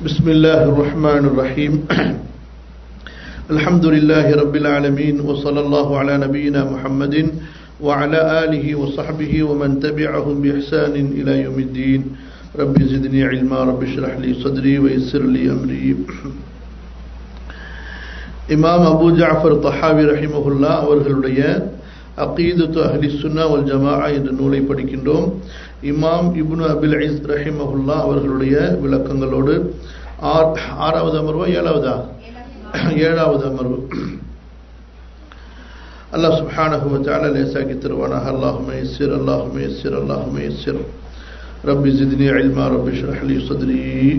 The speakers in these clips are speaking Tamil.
بسم الله الرحمن الرحيم الحمد لله رب العالمين وصلى الله على نبينا محمد وعلى آله وصحبه ومن تبعهم بإحسان إلى يوم الدين رب زدني علما رب اشرح لي صدري ويسر لي أمري இமாம் அபு ஜாஃபர் தஹாவி ரஹிமஹுல்லா அவர்களுடைய அகீதத்து அஹ்லி சுன்னா வல் ஜமா என்ற நூலை படிக்கின்றோம் இமாம் இப்னு அபில் ஐஸ் ரஹிமஹுல்லா அவர்களுடைய விளக்கங்களோடு ஆர் ஆறாவது அமர்வா ஏழாவதா ஏழாவது அமர்வு அல்லாஹ் சுப்ஹானஹு வ தஆலா லேசாக்கி தருவானாக அல்லாஹும்ம யஸ்ஸிர் அல்லாஹும்ம யஸ்ஸிர் அல்லாஹும்ம யஸ்ஸிர் ரப்பி ஜித்னி இல்மா ரப்பி ஷ்ரஹ் லி ஸத்ரி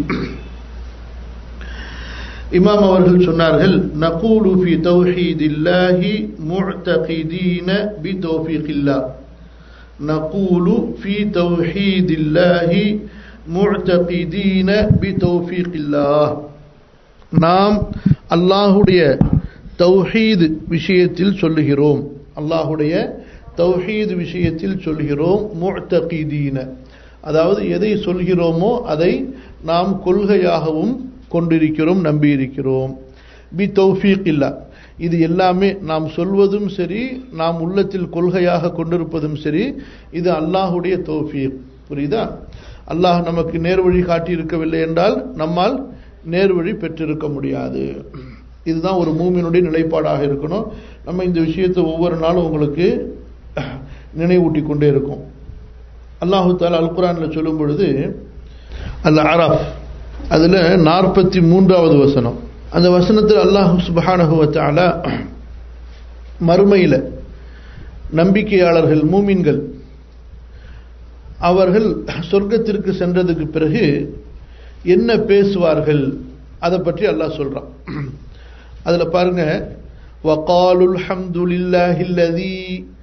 இமாம் அவர்கள் சொன்னார்கள் நகூலு ஃபி தௌஹீதில்லாஹி முஅ்தகிதீன பி தௌஃபீகில்லா நகூலு ஃபி தௌஹீதில்லாஹி முஅ்தகிதீன பி தௌஃபீகில்லாஹ் நாம் அல்லாஹுடைய தௌஹீத் விஷயத்தில் சொல்லுகிறோம் அல்லாஹுடைய தௌஹீத் விஷயத்தில் சொல்கிறோம் முஅ்தகிதீன அதாவது எதை சொல்கிறோமோ அதை நாம் கொள்கையாகவும் கொண்டிருக்கிறோம் நம்பியிருக்கிறோம் பி தௌஃபீக் இல்லா இது எல்லாமே நாம் சொல்வதும் சரி நாம் உள்ளத்தில் கொள்கையாக கொண்டிருப்பதும் சரி இது அல்லாஹுடைய தௌஃபீக் புரியுதா அல்லாஹ் நமக்கு நேர்வழி காட்டியிருக்கவில்லை என்றால் நம்மால் நேர்வழி பெற்றிருக்க முடியாது இதுதான் ஒரு மூமினுடைய நிலைப்பாடாக இருக்கணும் நம்ம இந்த விஷயத்தை ஒவ்வொரு நாளும் உங்களுக்கு நினைவூட்டி கொண்டே இருக்கும் அல்லாஹு தாலா அல் குரானில் சொல்லும் பொழுது அல் அராஃப் அதில் நாற்பத்தி மூன்றாவது வசனம் அந்த வசனத்தில் அல்லாஹு சுபஹானகுவத்தால மறுமையில் நம்பிக்கையாளர்கள் மூமின்கள் அவர்கள் சொர்க்கத்திற்கு சென்றதுக்கு பிறகு என்ன பேசுவார்கள் அதை பற்றி அல்லாஹ் சொல்றான் அதில் பாருங்க وقالوا الحمد لله الذي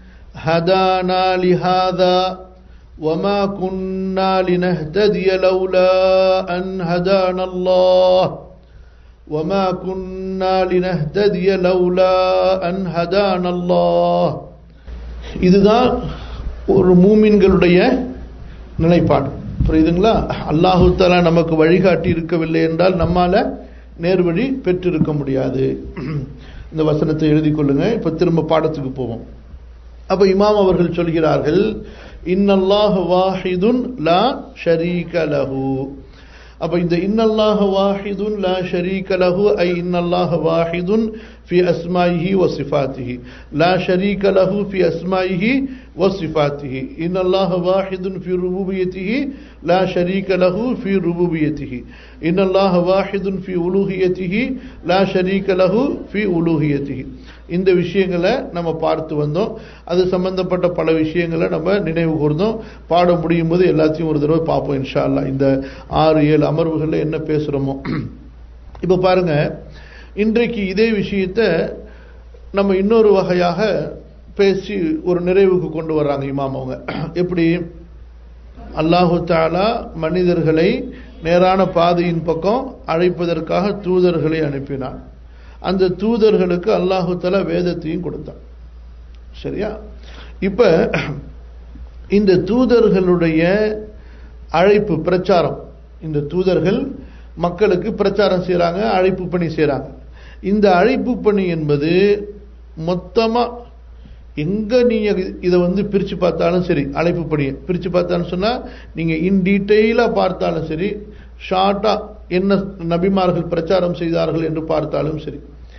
هدانا لهذا وما كنا لنهتدي لولا أن هدانا الله وما كنا لنهتدي لولا أن هدانا الله இதுதான் ஒரு மூமின்களுடைய நிலைப்பாடு புரியுதுங்களா அல்லாஹு தாலா நமக்கு வழிகாட்டி இருக்கவில்லை என்றால் நம்மால நேர்வழி பெற்றிருக்க முடியாது இந்த வசனத்தை எழுதி கொள்ளுங்க இப்ப திரும்ப பாடத்துக்கு போவோம் அப்ப இமாம் அவர்கள் சொல்கிறார்கள் இன்னல்லாஹ் வாஹிதுன் லா ஷரீக லஹு அப்ப இந்த இன்னல்லாஹ் வாஹிதுன் லா ஷரீக லஹு ஐ இன்னல்லாஹ் வாஹிதுன் في أسمائه وصفاته لا شريك له في أسمائه وصفاته إن الله واحد في ربوبيته لا شريك له في ربوبيته إن الله واحد في ألوهيته لا شريك له في ألوهيته இந்த விஷயங்களை நம்ம பார்த்து வந்தோம் அது சம்பந்தப்பட்ட பல விஷயங்களை நம்ம நினைவு கூர்ந்தோம் பாட முடியும் போது எல்லாத்தையும் ஒரு தடவை பார்ப்போம் இன்ஷா அல்லா இந்த ஆறு ஏழு அமர்வுகளில் என்ன பேசுகிறோமோ இப்போ பாருங்க இன்றைக்கு இதே விஷயத்தை நம்ம இன்னொரு வகையாக பேசி ஒரு நிறைவுக்கு கொண்டு வர்றாங்க இமாம் அவங்க எப்படி அல்லாஹு தாலா மனிதர்களை நேரான பாதையின் பக்கம் அழைப்பதற்காக தூதர்களை அனுப்பினான் அந்த தூதர்களுக்கு அல்லாஹு தாலா வேதத்தையும் கொடுத்தான் சரியா இப்ப இந்த தூதர்களுடைய அழைப்பு பிரச்சாரம் இந்த தூதர்கள் மக்களுக்கு பிரச்சாரம் செய்கிறாங்க அழைப்பு பணி செய்கிறாங்க இந்த அழைப்பு பணி என்பது மொத்தமாக எங்கே நீங்கள் இதை வந்து பிரித்து பார்த்தாலும் சரி அழைப்பு பணியை பிரித்து பார்த்தாலும் சொன்னால் நீங்கள் இன் டீட்டெயிலாக பார்த்தாலும் சரி ஷார்ட்டாக என்ன நபிமார்கள் பிரச்சாரம் செய்தார்கள் என்று பார்த்தாலும் சரி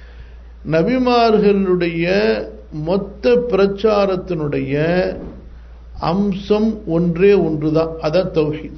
நபிமார்களுடைய மொத்த பிரச்சாரத்தினுடைய அம்சம் ஒன்றே ஒன்று தான் அதான் தௌஹீத்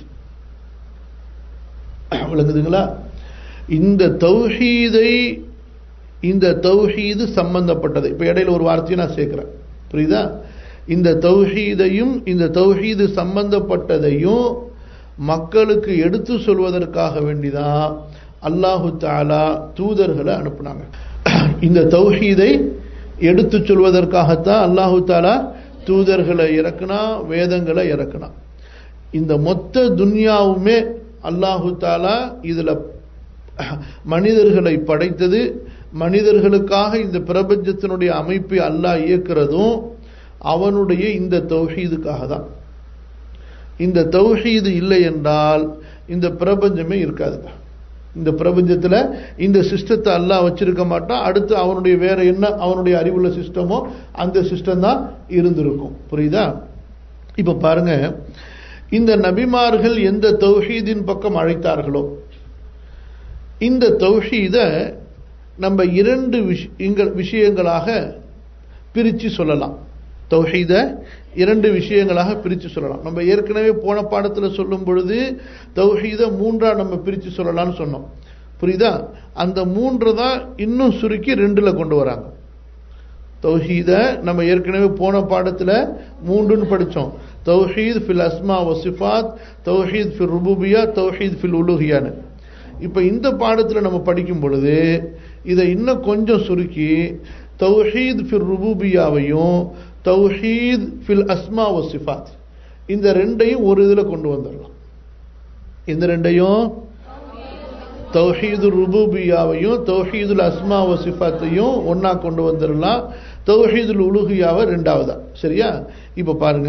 விளங்குதுங்களா இந்த தௌஹீதை இந்த தௌஹீது சம்பந்தப்பட்டது இப்ப இடையில ஒரு வார்த்தையை நான் சேர்க்கிறேன் புரியுதா இந்த தௌஹீதையும் இந்த தௌஹீது சம்பந்தப்பட்டதையும் மக்களுக்கு எடுத்து சொல்வதற்காக வேண்டிதான் அல்லாஹு தாலா தூதர்களை அனுப்புனாங்க இந்த தௌஹீதை எடுத்து சொல்வதற்காகத்தான் அல்லாஹு தாலா தூதர்களை இறக்குனா வேதங்களை இறக்குனா இந்த மொத்த துன்யாவுமே அல்லாஹு தாலா இதுல மனிதர்களை படைத்தது மனிதர்களுக்காக இந்த பிரபஞ்சத்தினுடைய அமைப்பை அல்லாஹ் இயக்கிறதும் அவனுடைய இந்த தௌஹீதுக்காக தான் இந்த தௌஹீது இல்லை என்றால் இந்த பிரபஞ்சமே இருக்காதுங்க இந்த பிரபஞ்சத்தில் இந்த சிஸ்டத்தை அல்லாஹ் வச்சிருக்க மாட்டான் அடுத்து அவனுடைய வேற என்ன அவனுடைய அறிவுள்ள சிஸ்டமோ அந்த சிஸ்டம் தான் இருந்திருக்கும் புரியுதா இப்ப பாருங்க இந்த நபிமார்கள் எந்த தௌஹீதின் பக்கம் அழைத்தார்களோ இந்த தௌஹீத நம்ம இரண்டு விஷயங்கள் விஷயங்களாக பிரித்து சொல்லலாம் தௌஹீத இரண்டு விஷயங்களாக பிரித்து சொல்லலாம் நம்ம ஏற்கனவே போன பாடத்தில் சொல்லும் பொழுது தௌஹீத மூன்றா நம்ம பிரித்து சொல்லலாம்னு சொன்னோம் புரியுதா அந்த மூன்று தான் இன்னும் சுருக்கி ரெண்டுல கொண்டு வராங்க தௌஹீத நம்ம ஏற்கனவே போன பாடத்தில் மூன்றுன்னு படித்தோம் தௌஹீத் ஃபில் அஸ்மா வசிஃபாத் தௌஹீத் ஃபில் ருபூபியா தௌஹீத் ஃபில் உலுஹியான்னு இப்போ இந்த பாடத்தில் நம்ம படிக்கும் பொழுது இதை இன்னும் கொஞ்சம் சுருக்கி தௌஹீத் ஃபில் ருபூபியாவையும் தௌஹீத் ஃபில் அஸ்மா வசிஃபாத் இந்த ரெண்டையும் ஒரு இதில் கொண்டு வந்துடலாம் இந்த ரெண்டையும் தௌஹீது ருபூபியாவையும் தௌஹீதுல் அஸ்மா வசிஃபாத்தையும் ஒன்னா கொண்டு வந்துடலாம் தௌஹீதுல் உலுகியாவை ரெண்டாவதா சரியா இப்போ பாருங்க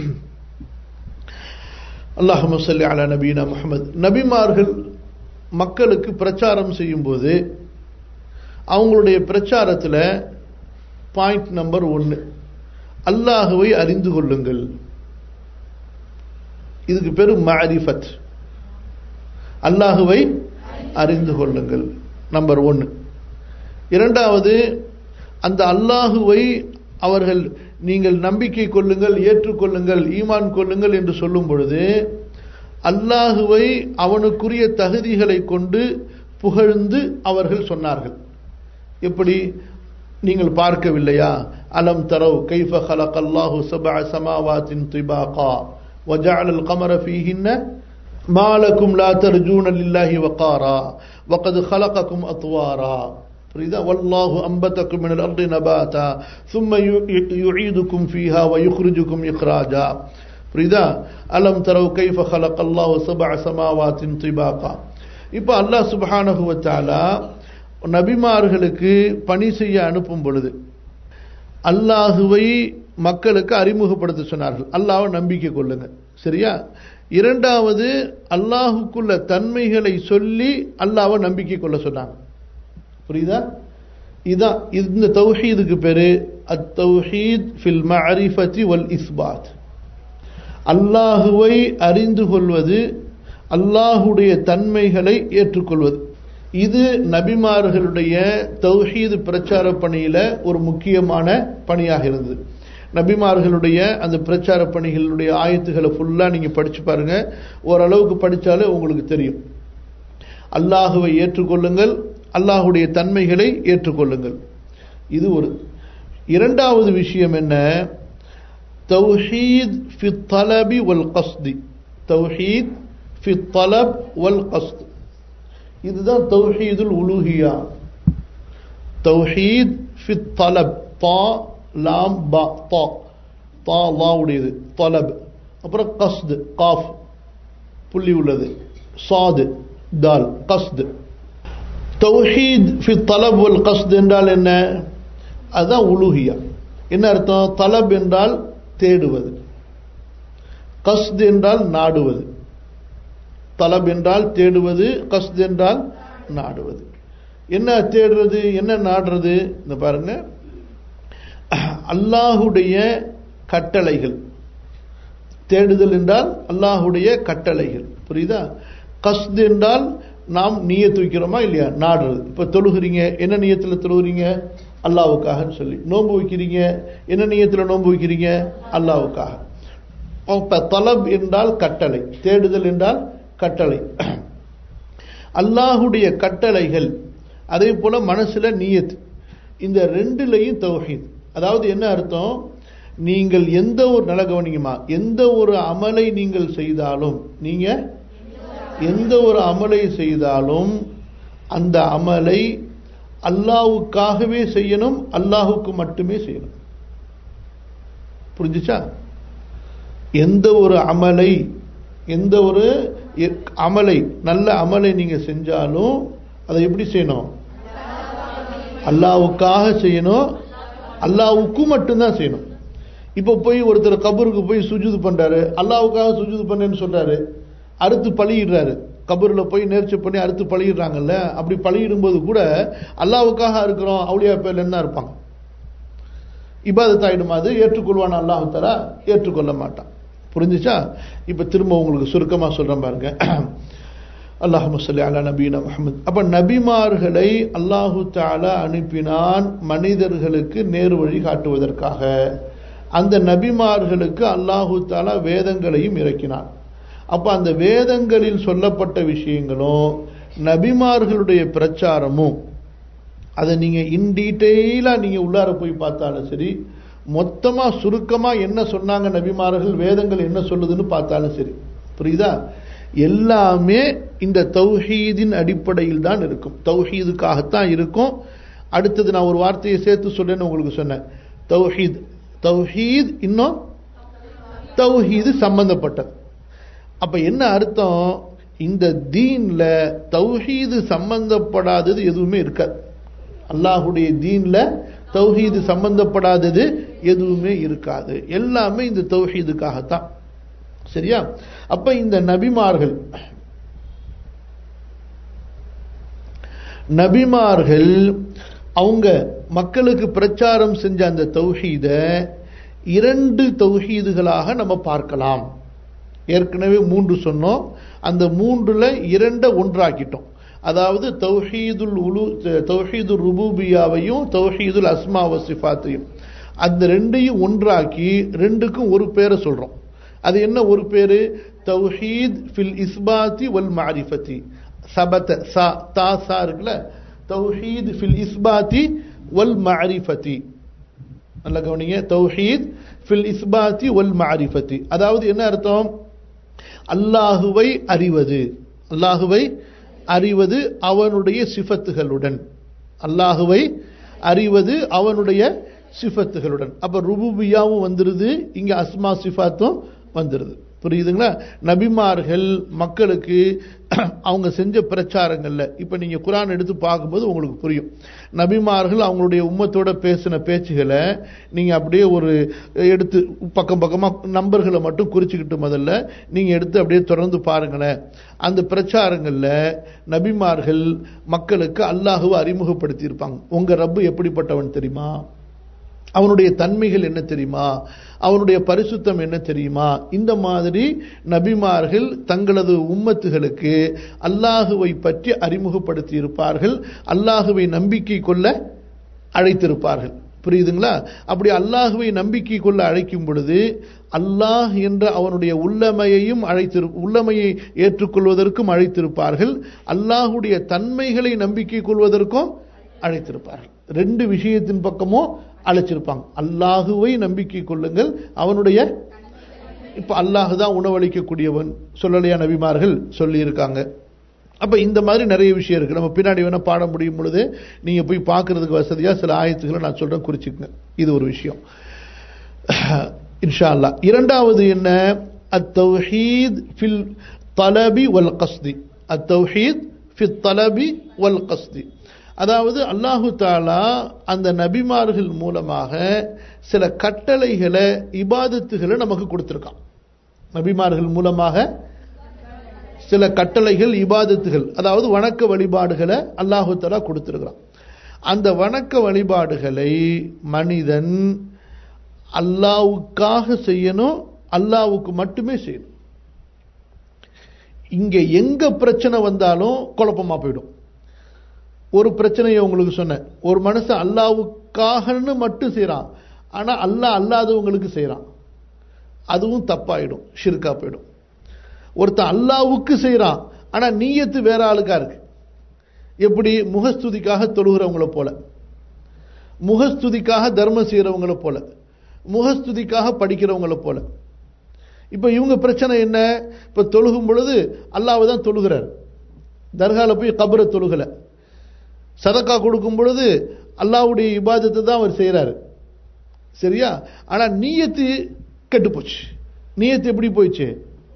அல்லாஹு சொல்லி அலா நபீனா முகமது நபிமார்கள் மக்களுக்கு பிரச்சாரம் செய்யும்போது அவங்களுடைய பிரச்சாரத்தில் பாயிண்ட் நம்பர் ஒன்று அல்லாஹுவை அறிந்து கொள்ளுங்கள் இதுக்கு பேரு மாரிஃபத் அல்லாஹுவை அறிந்து கொள்ளுங்கள் நம்பர் ஒன்று இரண்டாவது அந்த அல்லாஹுவை அவர்கள் நீங்கள் நம்பிக்கை கொள்ளுங்கள் ஏற்றுக்கொள்ளுங்கள் ஈமான் கொள்ளுங்கள் என்று சொல்லும் பொழுது அல்லாஹுவை அவனுக்குரிய தகுதிகளை கொண்டு புகழ்ந்து அவர்கள் சொன்னார்கள் எப்படி நீங்கள் பார்க்கவில்லையா அலம் தரவ் கைஃப خلق الله سبع سماوات طباقا وجعل القمر فيهن ما لكم لا ترجون لله وقارا وقد خلقكم أطوارا புரியுதா والله أنبتكم من الأرض نباتا ثم يعيدكم فيها ويخرجكم إخراجا புரியுதா அலம் தரவு கைஃப خلق الله سبع سماوات طباقا இப்போ அல்லாஹ் சுப்ஹானஹு வ தஆலா நபிமார்களுக்கு பணி செய்ய அனுப்பும் பொழுது அல்லாஹுவை மக்களுக்கு அறிமுகப்படுத்த சொன்னார்கள் அல்லாஹ்வை நம்பிக்கை கொள்ளுங்க சரியா இரண்டாவது அல்லாஹுக்குள்ள தன்மைகளை சொல்லி அல்லாஹ்வை நம்பிக்கை கொள்ள சொன்னாங்க புரியுதா இதான் இந்த தௌஹீதுக்கு பேரு அத் தௌஹீத் ஃபில் மஅரிஃபதி வல் இஸ்பாத் அல்லாஹுவை அறிந்து கொள்வது அல்லாஹுடைய தன்மைகளை ஏற்றுக்கொள்வது இது நபிமார்களுடைய தௌஹீது பிரச்சார பணியில ஒரு முக்கியமான பணியாக இருந்தது நபிமார்களுடைய அந்த பிரச்சார பணிகளுடைய ஆயத்துகளை ஃபுல்லா நீங்க படிச்சு பாருங்க ஓரளவுக்கு படிச்சாலே உங்களுக்கு தெரியும் அல்லாஹுவை ஏற்றுக்கொள்ளுங்கள் அல்லாஹுடைய தன்மைகளை ஏற்றுக்கொள்ளுங்கள் இது ஒரு இரண்டாவது விஷயம் என்ன தௌஹீத் ஃபி தலபி வல் கஸ்தி தௌஹீத் ஃபி தலப் வல் கஸ்த் இதுதான் தௌஹீதுல் உலூஹியா தௌஹீத் ஃபி தலப் தா லாம் பா தா தா லா உடையது தலப் அப்புறம் கஸ்து காஃப் புள்ளி உள்ளது சாது தால் கஸ்து தௌஹீத் ஃபி தலப் வல் கஸ்த் என்றால் என்ன அதுதான் உலூஹியா என்ன அர்த்தம் தலப் என்றால் தேடுவது கஸ்த் என்றால் நாடுவது தலப் என்றால் தேடுவது கஸ்த் என்றால் நாடுவது என்ன தேடுறது என்ன நாடுறது இந்த பாருங்க அல்லாஹுடைய கட்டளைகள் தேடுதல் என்றால் அல்லாஹுடைய கட்டளைகள் புரியுதா கஸ்து என்றால் நாம் நீயத்து வைக்கிறோமா இல்லையா நாடுறது இப்ப தொழுகிறீங்க என்ன நீயத்துல தொழுகிறீங்க அல்லாவுக்காக சொல்லி நோன்பு வைக்கிறீங்க என்ன நீயத்துல நோன்பு வைக்கிறீங்க அல்லாவுக்காக இப்ப தலப் என்றால் கட்டளை தேடுதல் என்றால் கட்டளை அல்லாஹுடைய கட்டளைகள் அதே போல மனசுல நீயத் இந்த ரெண்டுலையும் தௌஹீத் அதாவது என்ன அர்த்தம் நீங்கள் எந்த ஒரு நல்ல கவனிக்குமா எந்த ஒரு அமலை நீங்கள் செய்தாலும் நீங்க எந்த ஒரு அமலை செய்தாலும் அந்த அமலை அல்லாவுக்காகவே செய்யணும் அல்லாஹுக்கு மட்டுமே செய்யணும் புரிஞ்சுச்சா எந்த ஒரு அமலை எந்த ஒரு அமலை நல்ல அமலை நீங்க செஞ்சாலும் அதை எப்படி செய்யணும் அல்லாவுக்காக செய்யணும் அல்லாவுக்கு மட்டும்தான் செய்யணும் இப்போ போய் ஒருத்தர் கபருக்கு போய் சுஜுது பண்றாரு அல்லாவுக்காக சுஜுது பண்ணேன்னு சொல்றாரு அடுத்து பழியிடுறாரு கபூரில் போய் நேர்ச்சி பண்ணி அறுத்து பழகிடுறாங்கல்ல அப்படி பழகிடும்போது கூட அல்லாவுக்காக இருக்கிறோம் அவுளியா பேர்ல என்ன இருப்பாங்க இபாதத்தாயிடுமா அது ஏற்றுக்கொள்வான் அல்லாஹு தலா ஏற்றுக்கொள்ள மாட்டான் புரிஞ்சுச்சா இப்ப திரும்ப உங்களுக்கு சுருக்கமா சொல்றேன் பாருங்க அல்லாஹு சொல்லி அலா நபீன முகமது அப்ப நபிமார்களை அல்லாஹு தாலா அனுப்பினான் மனிதர்களுக்கு நேர் வழி காட்டுவதற்காக அந்த நபிமார்களுக்கு அல்லாஹு தாலா வேதங்களையும் இறக்கினான் அப்ப அந்த வேதங்களில் சொல்லப்பட்ட விஷயங்களும் நபிமார்களுடைய பிரச்சாரமும் அதை நீங்க இன் டீட்டெயிலா நீங்க உள்ளார போய் பார்த்தாலும் சரி மொத்தமா சுருக்கமா என்ன சொன்னாங்க நபிமார்கள் வேதங்கள் என்ன சொல்லுதுன்னு பார்த்தாலும் சரி புரியுதா எல்லாமே இந்த தௌஹீதின் அடிப்படையில் தான் இருக்கும் தௌஹீதுக்காகத்தான் இருக்கும் அடுத்தது நான் ஒரு வார்த்தையை சேர்த்து சொல்றேன்னு உங்களுக்கு சொன்னேன் தௌஹீத் தௌஹீத் இன்னும் தௌஹீது சம்பந்தப்பட்டது அப்ப என்ன அர்த்தம் இந்த தீன்ல தௌஹீது சம்பந்தப்படாதது எதுவுமே இருக்காது அல்லாஹுடைய தீன்ல தௌஹீது சம்பந்தப்படாதது எதுவுமே இருக்காது எல்லாமே இந்த தௌஹீதுக்காகத்தான் சரியா அப்ப இந்த நபிமார்கள் நபிமார்கள் அவங்க மக்களுக்கு பிரச்சாரம் செஞ்ச அந்த தௌஹீத இரண்டு தௌஹீதுகளாக நம்ம பார்க்கலாம் ஏற்கனவே மூன்று சொன்னோம் அந்த மூன்றுல இரண்ட ஒன்றாக்கிட்டோம் அதாவது தௌஹீதுல் உலு தௌஹீதுல் ருபூபியாவையும் தௌஹீதுல் அஸ்மா வசிஃபாத்தையும் அந்த ரெண்டையும் ஒன்றாக்கி ரெண்டுக்கும் ஒரு பேரை சொல்றோம் அது என்ன ஒரு பேரு தௌஹீத் ஃபில் இஸ்பாத்தி வல் மாரிஃபத்தி சபத சா தா சா இருக்குல்ல தௌஹீத் ஃபில் இஸ்பாத்தி வல் மாரிஃபத்தி நல்ல கவனிங்க தௌஹீத் ஃபில் இஸ்பாத்தி வல் மாரிஃபத்தி அதாவது என்ன அர்த்தம் அல்லாஹுவை அறிவது அல்லாஹுவை அறிவது அவனுடைய சிஃபத்துகளுடன் அல்லாஹுவை அறிவது அவனுடைய சிஃபத்துகளுடன் அப்ப ருபுபியாவும் வந்துருது இங்க அஸ்மா சிஃபாத்தும் வந்துருது புரியுதுங்களா நபிமார்கள் மக்களுக்கு அவங்க செஞ்ச பிரச்சாரங்கள்ல இப்ப நீங்க குரான் எடுத்து பார்க்கும்போது உங்களுக்கு புரியும் நபிமார்கள் அவங்களுடைய உம்மத்தோட பேசின பேச்சுகளை நீங்க அப்படியே ஒரு எடுத்து பக்கம் பக்கமா நம்பர்களை மட்டும் குறிச்சுக்கிட்டு முதல்ல நீங்க எடுத்து அப்படியே தொடர்ந்து பாருங்களேன் அந்த பிரச்சாரங்கள்ல நபிமார்கள் மக்களுக்கு அல்லாஹுவை அறிமுகப்படுத்தி இருப்பாங்க உங்க ரப்பு எப்படிப்பட்டவன் தெரியுமா அவனுடைய தன்மைகள் என்ன தெரியுமா அவனுடைய பரிசுத்தம் என்ன தெரியுமா இந்த மாதிரி நபிமார்கள் தங்களது உம்மத்துகளுக்கு அல்லாஹுவை பற்றி அறிமுகப்படுத்தி இருப்பார்கள் அல்லாஹுவை நம்பிக்கை கொள்ள அழைத்திருப்பார்கள் புரியுதுங்களா அப்படி அல்லாஹுவை நம்பிக்கை கொள்ள அழைக்கும் பொழுது அல்லாஹ் என்ற அவனுடைய உள்ளமையையும் அழைத்திரு உள்ளமையை ஏற்றுக்கொள்வதற்கும் அழைத்திருப்பார்கள் அல்லாஹுடைய தன்மைகளை நம்பிக்கை கொள்வதற்கும் அழைத்திருப்பார்கள் ரெண்டு விஷயத்தின் பக்கமும் அழைச்சிருப்பாங்க அல்லாஹுவை நம்பிக்கை கொள்ளுங்கள் அவனுடைய இப்ப அல்லாஹு தான் உணவளிக்கக்கூடியவன் சொல்லலையா நபிமார்கள் சொல்லி இருக்காங்க அப்ப இந்த மாதிரி நிறைய விஷயம் இருக்கு நம்ம பின்னாடி வேணா பாட முடியும் பொழுது நீங்க போய் பார்க்கறதுக்கு வசதியா சில ஆயத்துக்களை நான் சொல்றேன் குறிச்சுக்கங்க இது ஒரு விஷயம் இன்ஷா அல்லா இரண்டாவது என்ன அத்தௌஹீத் ஃபில் தலபி வல் கஸ்தி அத்தௌஹீத் ஃபில் தலபி வல் கஸ்தி அதாவது அல்லாஹு தாலா அந்த நபிமார்கள் மூலமாக சில கட்டளைகளை இபாதத்துகளை நமக்கு கொடுத்திருக்கான் நபிமார்கள் மூலமாக சில கட்டளைகள் இபாதத்துகள் அதாவது வணக்க வழிபாடுகளை அல்லாஹு தாலா கொடுத்திருக்கிறான் அந்த வணக்க வழிபாடுகளை மனிதன் அல்லாவுக்காக செய்யணும் அல்லாவுக்கு மட்டுமே செய்யணும் இங்க எங்க பிரச்சனை வந்தாலும் குழப்பமா போயிடும் ஒரு பிரச்சனையை உங்களுக்கு சொன்னேன் ஒரு மனுஷன் அல்லாவுக்காகன்னு மட்டும் செய்யறான் ஆனா அல்லாஹ் அல்லாதவங்களுக்கு செய்யறான் அதுவும் தப்பாயிடும் ஷிர்கா போயிடும் ஒருத்தன் அல்லாவுக்கு செய்யறான் ஆனா நீயத்து வேற ஆளுக்கா இருக்கு எப்படி முகஸ்துதிக்காக தொழுகிறவங்கள போல முகஸ்துதிக்காக தர்மம் செய்யறவங்கள போல முகஸ்துதிக்காக படிக்கிறவங்கள போல இப்ப இவங்க பிரச்சனை என்ன இப்ப தொழுகும் பொழுது அல்லாவை தான் தொழுகிறார் தர்கால போய் கபரை தொழுகலை சதக்கா கொடுக்கும் பொழுது அல்லாவுடைய இபாதத்தை தான் அவர் செய்யறாரு சரியா ஆனா நீயத்து கெட்டு போச்சு நீயத்து எப்படி போயிடுச்சு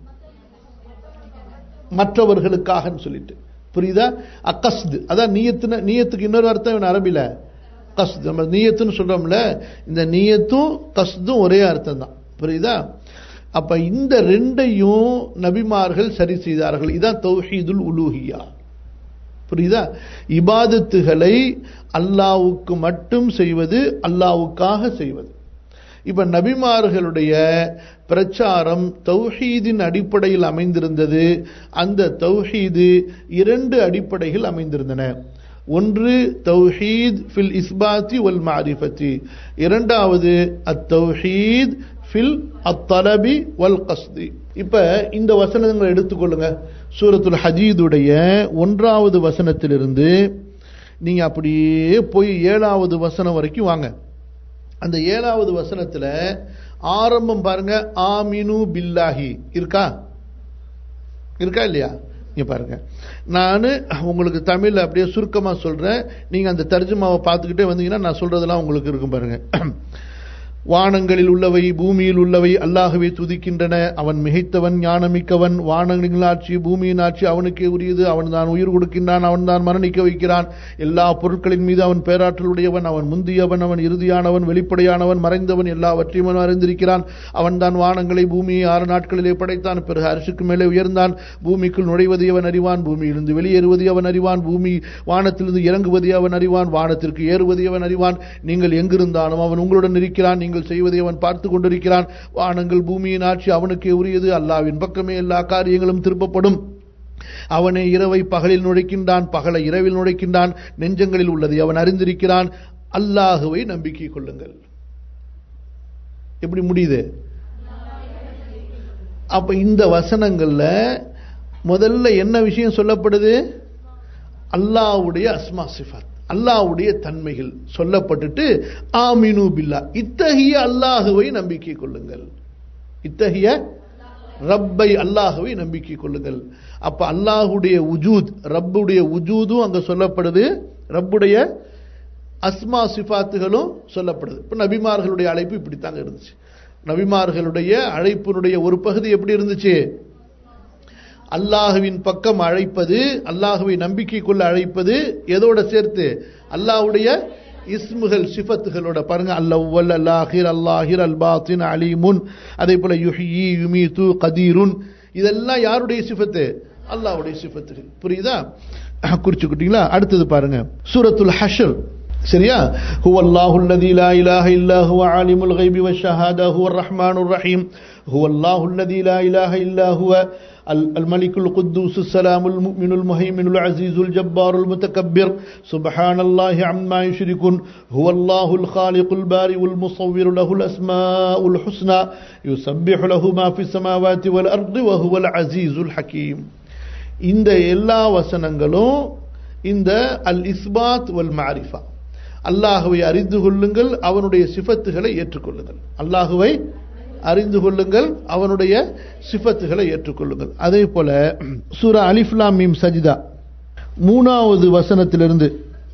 மற்றவர்களுக்காக சொல்லிட்டு புரியுதா அக்கஸ்து அதான் நீயத்துன நீயத்துக்கு இன்னொரு அர்த்தம் அரபில கஸ்து நம்ம நீயத்துன்னு சொல்றோம்ல இந்த நீயத்தும் கஸ்தும் ஒரே அர்த்தம் தான் புரியுதா அப்ப இந்த ரெண்டையும் நபிமார்கள் சரி செய்தார்கள் இதான் தௌஹீதுல் உலூஹியா புரியுதா இபாதத்துகளை அல்லாவுக்கு மட்டும் செய்வது அல்லாவுக்காக செய்வது இப்ப நபிமார்களுடைய பிரச்சாரம் தௌஹீதின் அடிப்படையில் அமைந்திருந்தது அந்த தௌஹீது இரண்டு அடிப்படைகள் அமைந்திருந்தன ஒன்று தௌஹீத் ஃபில் இஸ்பாத்தி வல் மாரிஃபத்தி இரண்டாவது அத்தௌஹீத் ஃபில் அத்தலபி வல் கஸ்தி இப்ப இந்த வசனங்களை எடுத்துக்கொள்ளுங்க சூரத்துல் ஹஜீதுடைய ஒன்றாவது வசனத்திலிருந்து நீங்க அப்படியே போய் ஏழாவது வசனம் வரைக்கும் வாங்க அந்த ஏழாவது வசனத்துல ஆரம்பம் பாருங்க ஆமினு பில்லாஹி இருக்கா இருக்கா இல்லையா இங்க பாருங்க நான் உங்களுக்கு தமிழ்ல அப்படியே சுருக்கமா சொல்றேன் நீங்க அந்த தர்ஜுமாவை பார்த்துக்கிட்டே வந்தீங்கன்னா நான் சொல்றதெல்லாம் உங்களுக்கு இருக்கும் பாருங்க வானங்களில் உள்ளவை பூமியில் உள்ளவை அல்லாகவே துதிக்கின்றன அவன் மிகைத்தவன் ஞானமிக்கவன் வானங்களின் ஆட்சி பூமியின் ஆட்சி அவனுக்கே உரியது அவன் தான் உயிர் கொடுக்கின்றான் அவன் தான் மரணிக்க வைக்கிறான் எல்லா பொருட்களின் மீது அவன் பேராற்றலுடையவன் அவன் முந்தியவன் அவன் இறுதியானவன் வெளிப்படையானவன் மறைந்தவன் எல்லாவற்றையும் அவன் அறிந்திருக்கிறான் அவன் தான் வானங்களை பூமியை ஆறு நாட்களிலே படைத்தான் பிறகு அரிசுக்கு மேலே உயர்ந்தான் பூமிக்குள் நுழைவதை அவன் அறிவான் பூமியிலிருந்து வெளியேறுவதை அவன் அறிவான் பூமி வானத்திலிருந்து இறங்குவதை அவன் அறிவான் வானத்திற்கு ஏறுவதை அவன் அறிவான் நீங்கள் எங்கிருந்தாலும் அவன் உங்களுடன் இருக்கிறான் நீங்கள் செய்வதை அவன் பார்த்து கொண்டிருக்கிறான் வானங்கள் பூமியின் ஆட்சி அவனுக்கே உரியது அல்லாவின் பக்கமே எல்லா காரியங்களும் திருப்பப்படும் அவனே இரவை பகலில் நுழைக்கின்றான் பகலை இரவில் நுழைக்கின்றான் நெஞ்சங்களில் உள்ளதை அவன் அறிந்திருக்கிறான் அல்லாஹுவை நம்பிக்கை கொள்ளுங்கள் எப்படி முடியுது அப்ப இந்த வசனங்கள்ல முதல்ல என்ன விஷயம் சொல்லப்படுது அல்லாவுடைய அஸ்மா சிஃபாத் அல்லாவுடைய தன்மைகள் சொல்லப்பட்டுட்டு ஆமினு பில்லா இத்தகைய அல்லாஹுவை நம்பிக்கை கொள்ளுங்கள் இத்தகைய ரப்பை அல்லாஹுவை நம்பிக்கை கொள்ளுங்கள் அப்ப அல்லாஹுடைய உஜூத் ரப்புடைய உஜூதும் அங்க சொல்லப்படுது ரப்புடைய அஸ்மா சிஃபாத்துகளும் சொல்லப்படுது இப்ப நபிமார்களுடைய அழைப்பு இப்படித்தாங்க இருந்துச்சு நபிமார்களுடைய அழைப்பினுடைய ஒரு பகுதி எப்படி இருந்துச்சு அல்லாஹுவின் பக்கம் அழைப்பது அல்லாஹுவை நம்பிக்கை கொள்ள அழைப்பது எதோட சேர்த்து அல்லாஹுடைய இஸ்முகள் சிஃபத்துகளோட பாருங்க அல்லவல் அல்லாஹிர் அல்லாஹிர் அல் பாத்தின் அலிமுன் அதே போல யுஹி யுமீது கதீருன் இதெல்லாம் யாருடைய சிஃபத்து அல்லாஹ்வுடைய சிஃபத்துகள் புரியுதா குறிச்சுக்கிட்டீங்களா அடுத்தது பாருங்க சூரத்துல் ஹஷர் சரியா هو الله الذي لا اله الا هو عالم الغيب والشهاده هو الرحمن الرحيم هو الله الذي لا اله الا هو الملك القدوس السلام المؤمن المهيمن العزيز الجبار المتكبر سبحان الله عما يشركون هو الله الخالق البارئ المصور له الاسماء الحسنى يسبح له ما في السماوات والارض وهو العزيز الحكيم இந்த எல்லா வசனங்களும் இந்த அல் இஸ்பாத் வல் மாரிஃபா அல்லாஹுவை அறிந்து கொள்ளுங்கள் அவனுடைய சிஃபத்துகளை ஏற்றுக்கொள்ளுங்கள் அல்லாஹுவை அறிந்து கொள்ளுங்கள் அவனுடைய சிஃபத்துகளை ஏற்றுக்கொள்ளுங்கள் அதே போல சூரா அலிஃப்லாம் மீம் சஜிதா மூணாவது வசனத்திலிருந்து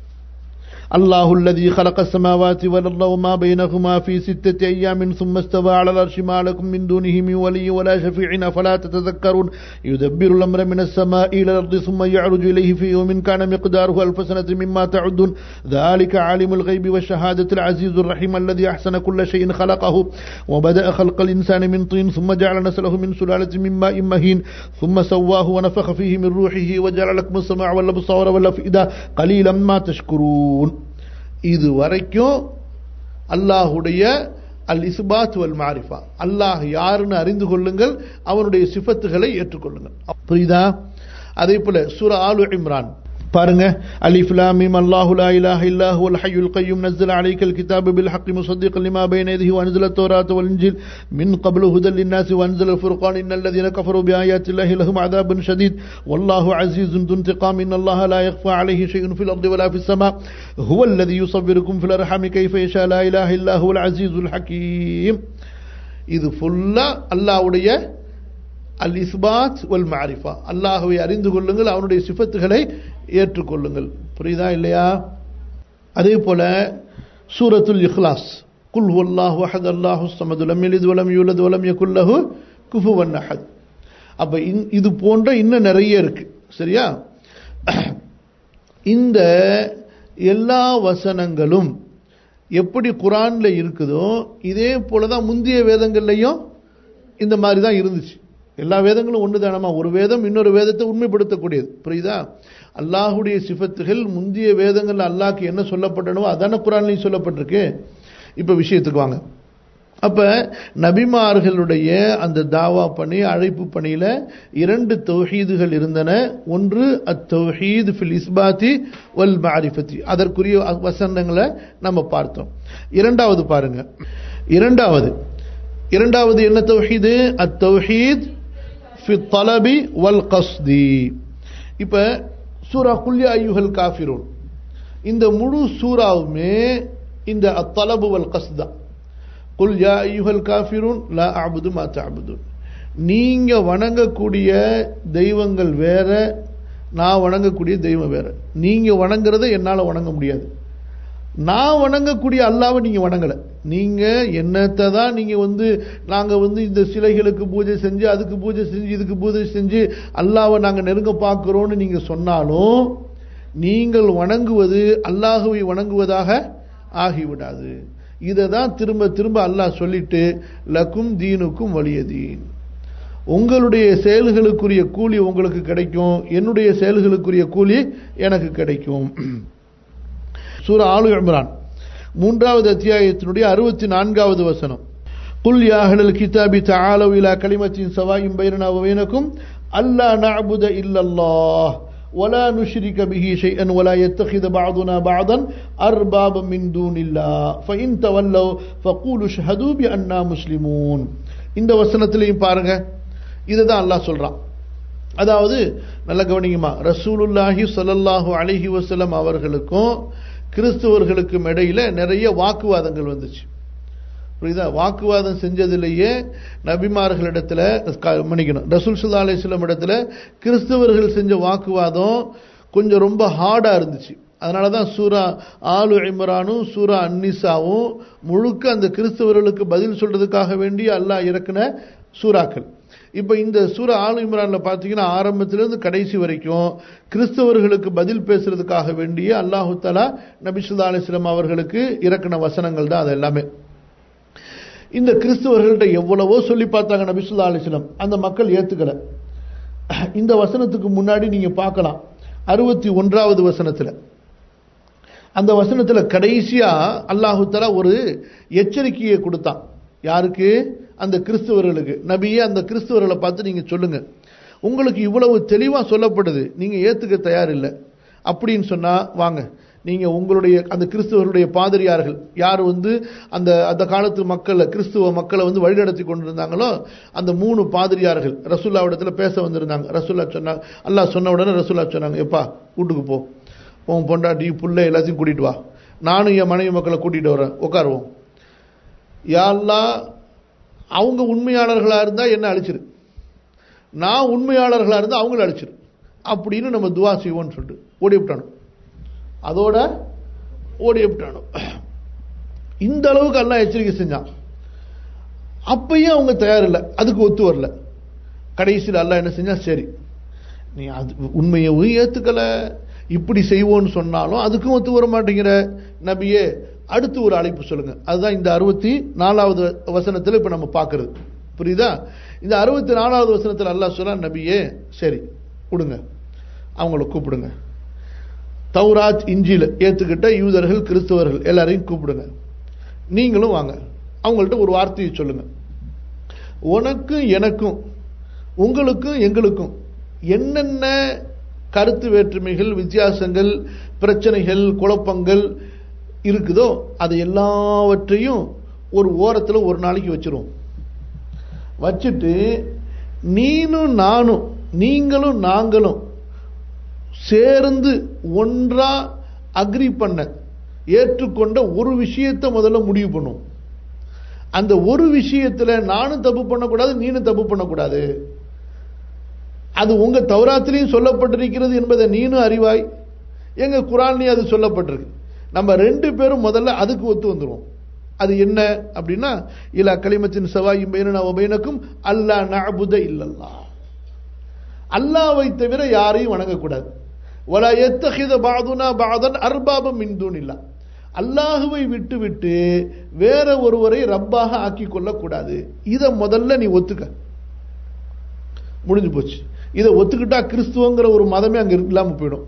الله الذي خلق السماوات والأرض وما بينهما في ستة أيام ثم استوى على العرش ما لكم من دونه من ولي ولا شفيع فلا تتذكرون يدبر الأمر من السماء إلى الأرض ثم يعرج إليه في يوم كان مقداره ألف سنة مما تعدون ذلك عالم الغيب والشهادة العزيز الرحيم الذي أحسن كل شيء خلقه وبدأ خلق الإنسان من طين ثم جعل نسله من سلالة من ماء مهين ثم سواه ونفخ فيه من روحه وجعل لكم السماع والأبصار والأفئدة قليلا ما تشكرون இது வரைக்கும் அல்லாஹுடைய அல் இஸ்பாத் வல் மாரிஃபா அல்லாஹ் யாருன்னு அறிந்து கொள்ளுங்கள் அவனுடைய சிஃபத்துகளை ஏற்றுக்கொள்ளுங்கள் புரியுதா அதே போல சூரா ஆலு இம்ரான் பாருங்க அலிஃப் லாம் மீம் அல்லாஹு லா இலாஹ இல்லா ஹுவல் ஹய்யுல் கய்யூம் நஸ்ஸல அலைக்கல் கிதாப பில் ஹக்கி முஸத்திqan லிமா பைன யதிஹி வஅன்ஸல التوراة والإنجيل من قبل هدى للناس وأنزل الفرقان إن الذين كفروا بآيات الله لهم عذاب شديد والله عزيز ذو انتقام إن الله لا يخفى عليه شيء في الأرض ولا في السماء هو الذي يصوركم في الأرحام كيف يشاء لا إله إلا هو العزيز الحكيم இது ஃபுல்லா அல்லாஹ்வுடைய அல் இஸ்பாத் வல் மாரிஃபா அல்லாஹுவை அறிந்து கொள்ளுங்கள் அவனுடைய சிஃபத்துகளை ஏற்றுக்கொள்ளுங்கள் புரியுதா இல்லையா அதே போல சூரத்துல் இஹ்லாஸ் குல் வல்லாஹு அஹத் அல்லாஹு சமது லம் யலித் வலம் யூலத் வலம் யகுல் லஹு குஃபுவன் அஹத் அப்ப இது போன்ற இன்னும் நிறைய இருக்கு சரியா இந்த எல்லா வசனங்களும் எப்படி குரான்ல இருக்குதோ இதே போலதான் முந்தைய வேதங்கள்லையும் இந்த மாதிரி தான் இருந்துச்சு எல்லா வேதங்களும் ஒன்று தானமா ஒரு வேதம் இன்னொரு வேதத்தை உண்மைப்படுத்தக்கூடியது புரியுதா அல்லாஹுடைய சிஃபத்துகள் முந்தைய வேதங்கள்ல அல்லாஹ்க்கு என்ன சொல்லப்பட்டனவோ அதான குரான்லையும் சொல்லப்பட்டிருக்கு இப்போ விஷயத்துக்கு வாங்க அப்ப நபிமார்களுடைய அந்த தாவா பணி அழைப்பு பணியில இரண்டு தௌஹீதுகள் இருந்தன ஒன்று அத்தௌஹீத் ஃபில் இஸ்பாத்தி வல் மாரிஃபத்தி அதற்குரிய வசனங்களை நம்ம பார்த்தோம் இரண்டாவது பாருங்க இரண்டாவது இரண்டாவது என்ன தௌஹீது அத்தௌஹீத் ஃபி தலபி வல் கஸ்தி இப்ப சூரா குல்யா ஐயுஹல் காஃபிரூன் இந்த முழு சூறாவுமே இந்த அத்தலபு வல் கஸ்தா குல் யா ஐயுஹல் காஃபிரூன் லா அபுது மா தஅபுதுன் நீங்க வணங்கக்கூடிய தெய்வங்கள் வேற நான் வணங்கக்கூடிய தெய்வம் வேற நீங்க வணங்குறதை என்னால வணங்க முடியாது நான் வணங்கக்கூடிய அல்லாவை நீங்க வணங்கல நீங்க என்னத்தை தான் நீங்க வந்து நாங்க வந்து இந்த சிலைகளுக்கு பூஜை செஞ்சு அதுக்கு பூஜை செஞ்சு இதுக்கு பூஜை செஞ்சு அல்லாவை நாங்க நெருங்க பார்க்கிறோம்னு நீங்க சொன்னாலும் நீங்கள் வணங்குவது அல்லாஹுவை வணங்குவதாக ஆகிவிடாது இதை தான் திரும்ப திரும்ப அல்லாஹ் சொல்லிட்டு லக்கும் தீனுக்கும் வலியதீன் உங்களுடைய செயல்களுக்குரிய கூலி உங்களுக்கு கிடைக்கும் என்னுடைய செயல்களுக்குரிய கூலி எனக்கு கிடைக்கும் சூரா ஆலு இம்ரான் மூன்றாவது அத்தியாயத்தினுடைய அறுபத்தி நான்காவது வசனம் قل يا أهل الكتاب تعالوا إلى كلمة سواء بيننا وبينكم ألا نعبد إلا الله ولا نشرك به شيئا ولا يتخذ بعضنا بعضا أربابا من دون الله فإن تولوا فقولوا اشهدوا بأننا مسلمون இந்த வசனத்திலையும் பாருங்க இதுதான் அல்லாஹ் சொல்றான் அதாவது நல்ல கவனிங்கம்மா ரசூலுல்லாஹி ஸல்லல்லாஹு அலைஹி வஸல்லம் அவர்களுக்கும் கிறிஸ்துவர்களுக்கும் இடையில நிறைய வாக்குவாதங்கள் வந்துச்சு புரியுதா வாக்குவாதம் செஞ்சதிலேயே நபிமார்களிடத்துல மன்னிக்கணும் ரசூல் சுல்லா அலிஸ்லம் இடத்துல கிறிஸ்தவர்கள் செஞ்ச வாக்குவாதம் கொஞ்சம் ரொம்ப ஹார்டா இருந்துச்சு அதனால தான் சூரா ஆலு இம்ரானும் சூரா அன்னிசாவும் முழுக்க அந்த கிறிஸ்தவர்களுக்கு பதில் சொல்றதுக்காக வேண்டி அல்லாஹ் இறக்குன சூறாக்கள் இப்போ இந்த சூரா ஆலு இம்ரான்ல பார்த்தீங்கன்னா ஆரம்பத்திலிருந்து கடைசி வரைக்கும் கிறிஸ்தவர்களுக்கு பதில் பேசுறதுக்காக வேண்டிய அல்லாஹு தலா நபிசுல்லா அலிஸ்லாம் அவர்களுக்கு இறக்கின வசனங்கள் தான் அது எல்லாமே இந்த கிறிஸ்தவர்கள்ட்ட எவ்வளவோ சொல்லி பார்த்தாங்க நபிசுல்லா அலிஸ்லாம் அந்த மக்கள் ஏத்துக்கல இந்த வசனத்துக்கு முன்னாடி நீங்க பார்க்கலாம் அறுபத்தி ஒன்றாவது வசனத்துல அந்த வசனத்துல கடைசியா அல்லாஹு தலா ஒரு எச்சரிக்கையை கொடுத்தான் யாருக்கு அந்த கிறிஸ்தவர்களுக்கு நபியே அந்த கிறிஸ்தவர்களை பார்த்து நீங்க சொல்லுங்க உங்களுக்கு இவ்வளவு தெளிவா சொல்லப்படுது நீங்க ஏத்துக்க தயாரில்லை அப்படின்னு சொன்னா வாங்க நீங்க உங்களுடைய அந்த கிறிஸ்தவர்களுடைய பாதிரியார்கள் யார் வந்து அந்த அந்த காலத்து மக்களை கிறிஸ்துவ மக்களை வந்து வழிநடத்தி கொண்டிருந்தாங்களோ அந்த மூணு பாதிரியார்கள் ரசூல்லாவிடத்துல பேச வந்திருந்தாங்க ரசூல்லா சொன்னாங்க அல்லாஹ் சொன்ன உடனே ரசூல்லா சொன்னாங்க எப்பா வீட்டுக்கு போ உன் பொண்டாட்டி புள்ள எல்லாத்தையும் கூட்டிட்டு வா நானும் என் மனைவி மக்களை கூட்டிட்டு வரேன் உட்காருவோம் யாரெல்லாம் அவங்க உண்மையாளர்களாக இருந்தால் என்ன அழிச்சிரு நான் உண்மையாளர்களாக இருந்தால் அவங்கள அழிச்சிரு அப்படின்னு நம்ம துவா செய்வோம்னு சொல்லிட்டு ஓடி விட்டானோ அதோட ஓடி விட்டானோ இந்த அளவுக்கு எல்லாம் எச்சரிக்கை செஞ்சான் அப்பயும் அவங்க தயாரில்லை அதுக்கு ஒத்து வரல கடைசியில் அல்ல என்ன செஞ்சா சரி நீ அது உண்மையவும் ஏத்துக்கல இப்படி செய்வோன்னு சொன்னாலும் அதுக்கும் ஒத்து வர மாட்டேங்கிற நபியே அடுத்து ஒரு அழைப்பு சொல்லுங்க அதுதான் இந்த அறுபத்தி நாலாவது வசனத்தில் இப்ப நம்ம பார்க்கறது புரியுதா இந்த அறுபத்தி நாலாவது வசனத்தில் அல்லாஹ் சொல்ல நபியே சரி கொடுங்க அவங்கள கூப்பிடுங்க தௌராத் இஞ்சில ஏத்துக்கிட்ட யூதர்கள் கிறிஸ்தவர்கள் எல்லாரையும் கூப்பிடுங்க நீங்களும் வாங்க அவங்கள்ட்ட ஒரு வார்த்தையை சொல்லுங்க உனக்கும் எனக்கும் உங்களுக்கும் எங்களுக்கும் என்னென்ன கருத்து வேற்றுமைகள் வித்தியாசங்கள் பிரச்சனைகள் குழப்பங்கள் இருக்குதோ அது எல்லாவற்றையும் ஒரு ஓரத்தில் ஒரு நாளைக்கு வச்சிருவோம் வச்சுட்டு நீனும் நானும் நீங்களும் நாங்களும் சேர்ந்து ஒன்றா அக்ரி பண்ண ஏற்றுக்கொண்ட ஒரு விஷயத்தை முதல்ல முடிவு பண்ணும் அந்த ஒரு விஷயத்துல நானும் தப்பு பண்ணக்கூடாது நீனும் தப்பு பண்ணக்கூடாது அது உங்க தௌராத்திலையும் சொல்லப்பட்டிருக்கிறது என்பதை நீனும் அறிவாய் எங்க குரான்லையும் அது சொல்லப்பட்டிருக்கு நம்ம ரெண்டு பேரும் முதல்ல அதுக்கு ஒத்து வந்துருவோம் அது என்ன அப்படின்னா இலா களிமத்தின் செவாயும் பைனனா பைனக்கும் அல்லா நஅபுத இல்லல்லா அல்லாவை தவிர யாரையும் வணங்கக்கூடாது வலா எத்தகித பாதுனா பாதன் அர்பாபம் மின்தூன் இல்லா அல்லாஹுவை விட்டு விட்டு வேற ஒருவரை ரப்பாக ஆக்கி கொள்ளக்கூடாது இதை முதல்ல நீ ஒத்துக்க முடிஞ்சு போச்சு இதை ஒத்துக்கிட்டா கிறிஸ்துவங்கிற ஒரு மதமே அங்க இல்லாம போயிடும்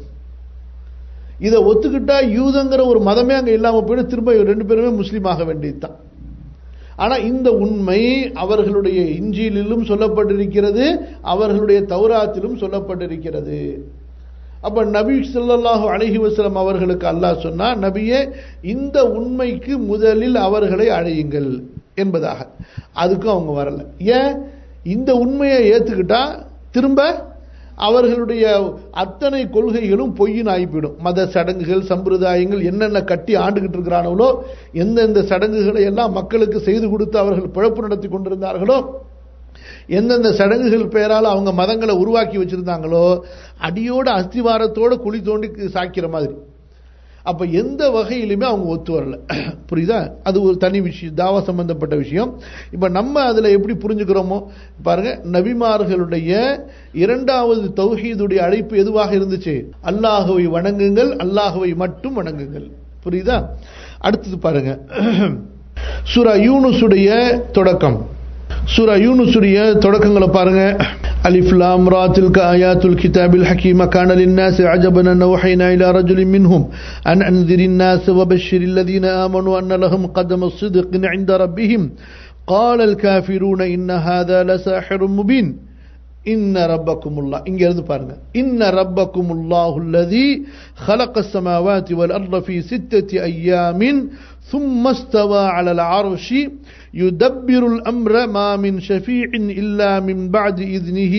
இதை ஒத்துக்கிட்டா யூதங்கிற ஒரு மதமே அங்க இல்லாம போயிடும் திரும்ப ரெண்டு பேருமே முஸ்லீம் ஆக வேண்டியதுதான் ஆனா இந்த உண்மை அவர்களுடைய இஞ்சியிலும் சொல்லப்பட்டிருக்கிறது அவர்களுடைய தௌராத்திலும் சொல்லப்பட்டிருக்கிறது அப்ப நபி ஸல்லல்லாஹு அலைஹி வஸல்லம் அவர்களுக்கு அல்லாஹ் சொன்னா நபியே இந்த உண்மைக்கு முதலில் அவர்களை அழையுங்கள் என்பதாக அதுக்கும் அவங்க வரல ஏன் இந்த உண்மையை ஏத்துக்கிட்டா திரும்ப அவர்களுடைய அத்தனை கொள்கைகளும் பொய்யின் ஆகிப்பிடும் மத சடங்குகள் சம்பிரதாயங்கள் என்னென்ன கட்டி ஆண்டுகிட்டு இருக்கிறானவளோ எந்தெந்த சடங்குகளை எல்லாம் மக்களுக்கு செய்து கொடுத்து அவர்கள் பிழப்பு நடத்தி கொண்டிருந்தார்களோ எந்தெந்த சடங்குகள் பெயரால் அவங்க மதங்களை உருவாக்கி வச்சிருந்தாங்களோ அடியோட அஸ்திவாரத்தோட குழி தோண்டி சாக்கிற மாதிரி அப்ப எந்த வகையிலுமே அவங்க ஒத்து வரல புரியுதா அது ஒரு தனி விஷயம் தாவா சம்பந்தப்பட்ட விஷயம் இப்ப நம்ம அதுல எப்படி புரிஞ்சுக்கிறோமோ பாருங்க நபிமார்களுடைய இரண்டாவது தௌஹீதுடைய அழைப்பு எதுவாக இருந்துச்சு அல்லாஹுவை வணங்குங்கள் அல்லாஹுவை மட்டும் வணங்குங்கள் புரியுதா அடுத்தது பாருங்க சூரா யூனுசுடைய தொடக்கம் சூரா யூனுசுடைய தொடக்கங்களை பாருங்க ألف لام را تلك آيات الكتاب الحكيم كان للناس عجبا أن أوحينا إلى رجل منهم أن أنذر الناس وبشر الذين آمنوا أن لهم قدم صدق عند ربهم قال الكافرون إن هذا لساحر مبين إن ربكم الله إن يرد بارنا إن ربكم الله الذي خلق السماوات والأرض في ستة أيام ثم استوى على العرش يدبر الأمر ما من شفيع إلا من بعد إذنه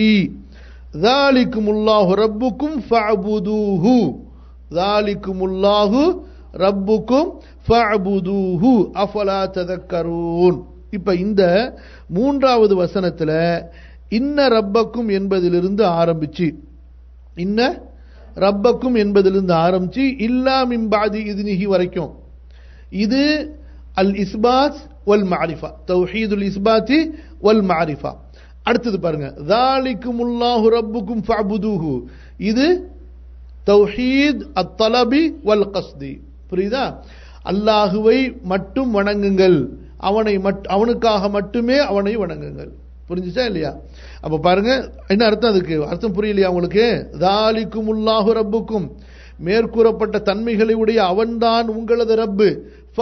ذلكم الله ربكم فاعبدوه ذلكم الله ربكم فاعبدوه أفلا تذكرون இப்ப இந்த மூன்றாவது வசனத்துல இன்ன ரப்பக்கும் என்பதிலிருந்து ஆரம்பிச்சு இன்ன ரப்பக்கும் என்பதிலிருந்து ஆரம்பிச்சு இல்லா மிம்பாதி இதுனிகி வரைக்கும் இது அல் இஸ்பாத் வல் மாரிஃபா தௌஹீதுல் இஸ்பாத்தி வல் மாரிஃபா அடுத்தது பாருங்க தாலிக்குமுல்லாஹு ரப்புக்கும் ஃபஅபுதுஹு இது தௌஹீத் அத்தலபி வல் கஸ்தி புரியுதா அல்லாஹுவை மட்டும் வணங்குங்கள் அவனை அவனுக்காக மட்டுமே அவனை வணங்குங்கள் புரிஞ்சுச்சா இல்லையா அப்ப பாருங்க என்ன அர்த்தம் அதுக்கு அர்த்தம் புரியலையா உங்களுக்கு தாலிக்கும் உல்லாஹு ரப்புக்கும் மேற்கூறப்பட்ட தன்மைகளை உடைய அவன்தான் உங்களது ரப்பு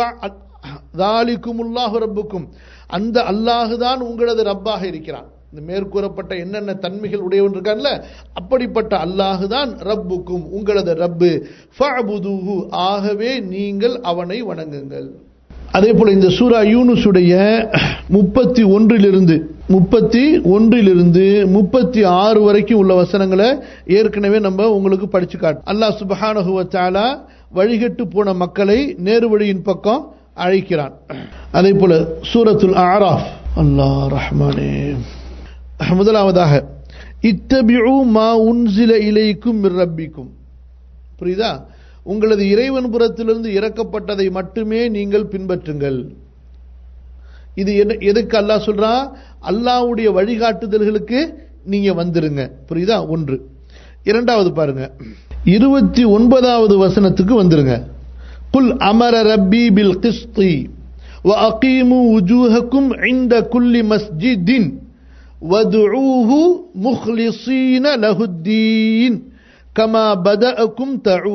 தாலிக்கும் உல்லாஹு ரப்புக்கும் அந்த அல்லாஹுதான் உங்களது ரப்பாக இருக்கிறான் இந்த மேற்கூறப்பட்ட என்னென்ன தன்மைகள் உடையவன் இருக்கான்ல அப்படிப்பட்ட அல்லாஹுதான் ரப்புக்கும் உங்களது ரப்பு ஃபஅபுதுஹு ஆகவே நீங்கள் அவனை வணங்குங்கள் அதே போல இந்த சூரா யூனுசுடைய முப்பத்தி ஒன்றிலிருந்து முப்பத்தி ஒன்றிலிருந்து முப்பத்தி ஆறு வரைக்கும் உள்ள வசனங்களை ஏற்கனவே நம்ம உங்களுக்கு படிச்சு காட்டு அல்லாஹ் சுபஹானஹுவத்தாலா வழிகட்டு போன மக்களை நேரு வழியின் பக்கம் அழைக்கிறான் அதே போல சூரத்துல் ஆராஃப் அல்லாஹ் ரஹ்மானே முதலாவதாக இத்தபிஉ மா உன்சில இலைக்கும் ரப்பிக்கும் புரியுதா உங்களது இறைவன் புறத்திலிருந்து இறக்கப்பட்டதை மட்டுமே நீங்கள் பின்பற்றுங்கள் இது எதுக்கு அல்லாஹ் சொல்றான் அல்லாவுடைய வழிகாட்டுதல்களுக்கு நீங்க வந்துருங்க புரியுதா ஒன்று இரண்டாவது பாருங்க இருபத்தி ஒன்பதாவது வசனத்துக்கு வந்துருங்க குல் அமர ரப்பி பில் கிஸ்தி وأقيموا وجوهكم عند كل مسجد وادعوه مخلصين له الدين கமா பதஅக்கும்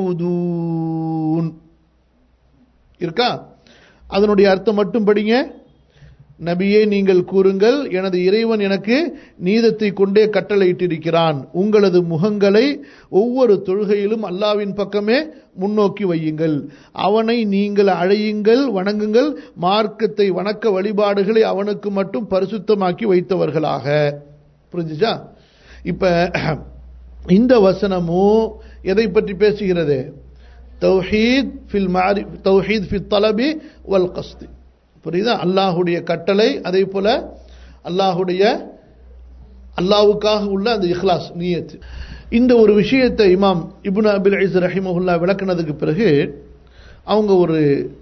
தஊதூன் இருக்கா அதனுடைய அர்த்தம் மட்டும் படிங்க நபியே நீங்கள் கூறுங்கள் எனது இறைவன் எனக்கு நீதத்தை கொண்டே கட்டளையிட்டிருக்கிறான் உங்களது முகங்களை ஒவ்வொரு தொழுகையிலும் அல்லாவின் பக்கமே முன்னோக்கி வையுங்கள் அவனை நீங்கள் அழையுங்கள் வணங்குங்கள் மார்க்கத்தை வணக்க வழிபாடுகளை அவனுக்கு மட்டும் பரிசுத்தமாக்கி வைத்தவர்களாக புரிஞ்சுச்சா இப்ப இந்த வசனமும் எதை பற்றி பேசுகிறது தௌஹீத் ஃபில் மாரி தௌஹீத் ஃபில் தலபி வல் கஸ்தி புரியுதா அல்லாஹுடைய கட்டளை அதே போல அல்லாஹுடைய அல்லாவுக்காக உள்ள அந்த இஹ்லாஸ் நீயத்து இந்த ஒரு விஷயத்தை இமாம் இபுன் அபில் ஐஸ் ரஹிமஹுல்லா விளக்குனதுக்கு பிறகு அவங்க ஒரு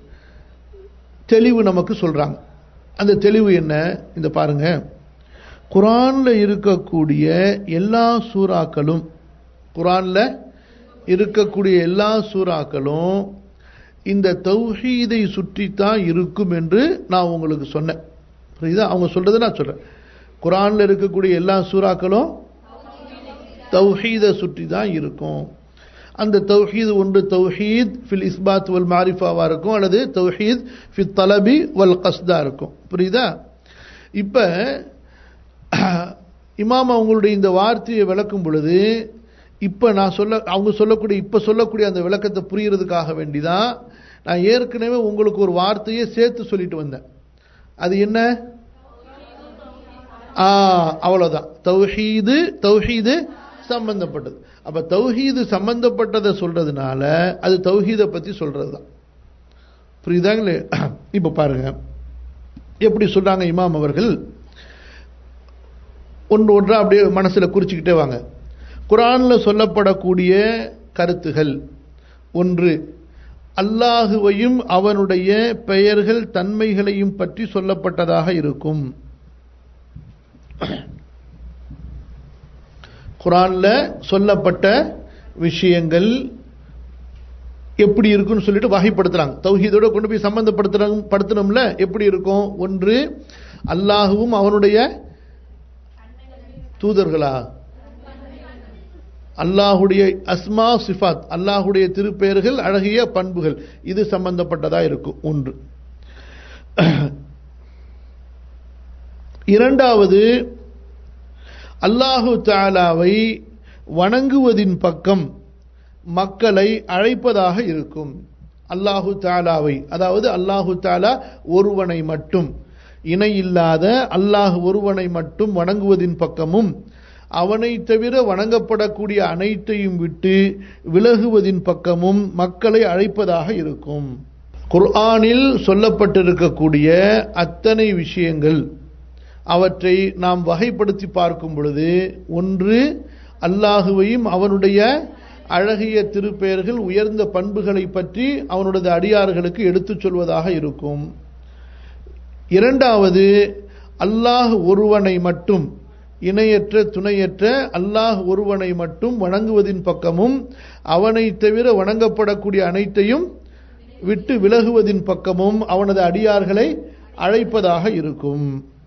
தெளிவு நமக்கு சொல்றாங்க அந்த தெளிவு என்ன இந்த பாருங்க குரான்ல இருக்கக்கூடிய எல்லா சூறாக்களும் குரான்ல இருக்கக்கூடிய எல்லா சூறாக்களும் இந்த தௌஹீதை சுற்றித்தான் இருக்கும் என்று நான் உங்களுக்கு சொன்னேன் புரியுதா அவங்க சொல்றதை நான் சொல்றேன் குரான்ல இருக்கக்கூடிய எல்லா சூறாக்களும் தௌஹீதை சுற்றி தான் இருக்கும் அந்த தௌஹீத் ஒன்று தௌஹீத் ஃபில் இஸ்பாத் வல் மாரிஃபாவா இருக்கும் அல்லது தௌஹீத் ஃபில் தலபி வல் கஸ்தா இருக்கும் புரியுதா இப்ப இமாம் அவங்களுடைய இந்த வார்த்தையை விளக்கும் பொழுது இப்ப நான் சொல்ல அவங்க சொல்லக்கூடிய இப்ப சொல்லக்கூடிய அந்த விளக்கத்தை புரியறதுக்காக வேண்டிதான் நான் ஏற்கனவே உங்களுக்கு ஒரு வார்த்தையை சேர்த்து சொல்லிட்டு வந்தேன் அது என்ன ஆ அவ்வளவுதான் தௌஹீது தௌஹீது சம்பந்தப்பட்டது அப்ப தௌஹீது சம்பந்தப்பட்டதை சொல்றதுனால அது தௌஹீதை பத்தி சொல்றதுதான் புரியுதாங்களே இப்ப பாருங்க எப்படி சொல்றாங்க இமாம் அவர்கள் ஒன்று ஒன்றா அப்படியே மனசுல குறிச்சுக்கிட்டே வாங்க குரான்ல சொல்லப்படக்கூடிய கருத்துகள் ஒன்று அல்லாஹுவையும் அவனுடைய பெயர்கள் தன்மைகளையும் பற்றி சொல்லப்பட்டதாக இருக்கும் குரான்ல சொல்லப்பட்ட விஷயங்கள் எப்படி இருக்குன்னு சொல்லிட்டு வகைப்படுத்துறாங்க தௌஹீதோட கொண்டு போய் சம்பந்தப்படுத்துறாங்க படுத்தணும்ல எப்படி இருக்கும் ஒன்று அல்லாஹுவும் அவனுடைய தூதர்களா அல்லாஹுடைய அஸ்மா சிஃபாத் அல்லாஹுடைய திருப்பெயர்கள் அழகிய பண்புகள் இது சம்பந்தப்பட்டதா இருக்கும் ஒன்று இரண்டாவது அல்லாஹு தாலாவை வணங்குவதின் பக்கம் மக்களை அழைப்பதாக இருக்கும் அல்லாஹு தாலாவை அதாவது அல்லாஹு தாலா ஒருவனை மட்டும் இணை இல்லாத அல்லாஹ் ஒருவனை மட்டும் வணங்குவதின் பக்கமும் அவனை தவிர வணங்கப்படக்கூடிய அனைத்தையும் விட்டு விலகுவதின் பக்கமும் மக்களை அழைப்பதாக இருக்கும் குர்ஆனில் சொல்லப்பட்டிருக்கக்கூடிய அத்தனை விஷயங்கள் அவற்றை நாம் வகைப்படுத்தி பார்க்கும் பொழுது ஒன்று அல்லாஹுவையும் அவனுடைய அழகிய திருப்பெயர்கள் உயர்ந்த பண்புகளை பற்றி அவனுடைய அடியார்களுக்கு எடுத்துச் சொல்வதாக இருக்கும் இரண்டாவது அல்லாஹ் ஒருவனை மட்டும் இணையற்ற துணையற்ற அல்லாஹ் ஒருவனை மட்டும் வணங்குவதின் பக்கமும் அவனை தவிர வணங்கப்படக்கூடிய அனைத்தையும் விட்டு விலகுவதின் பக்கமும் அவனது அடியார்களை அழைப்பதாக இருக்கும்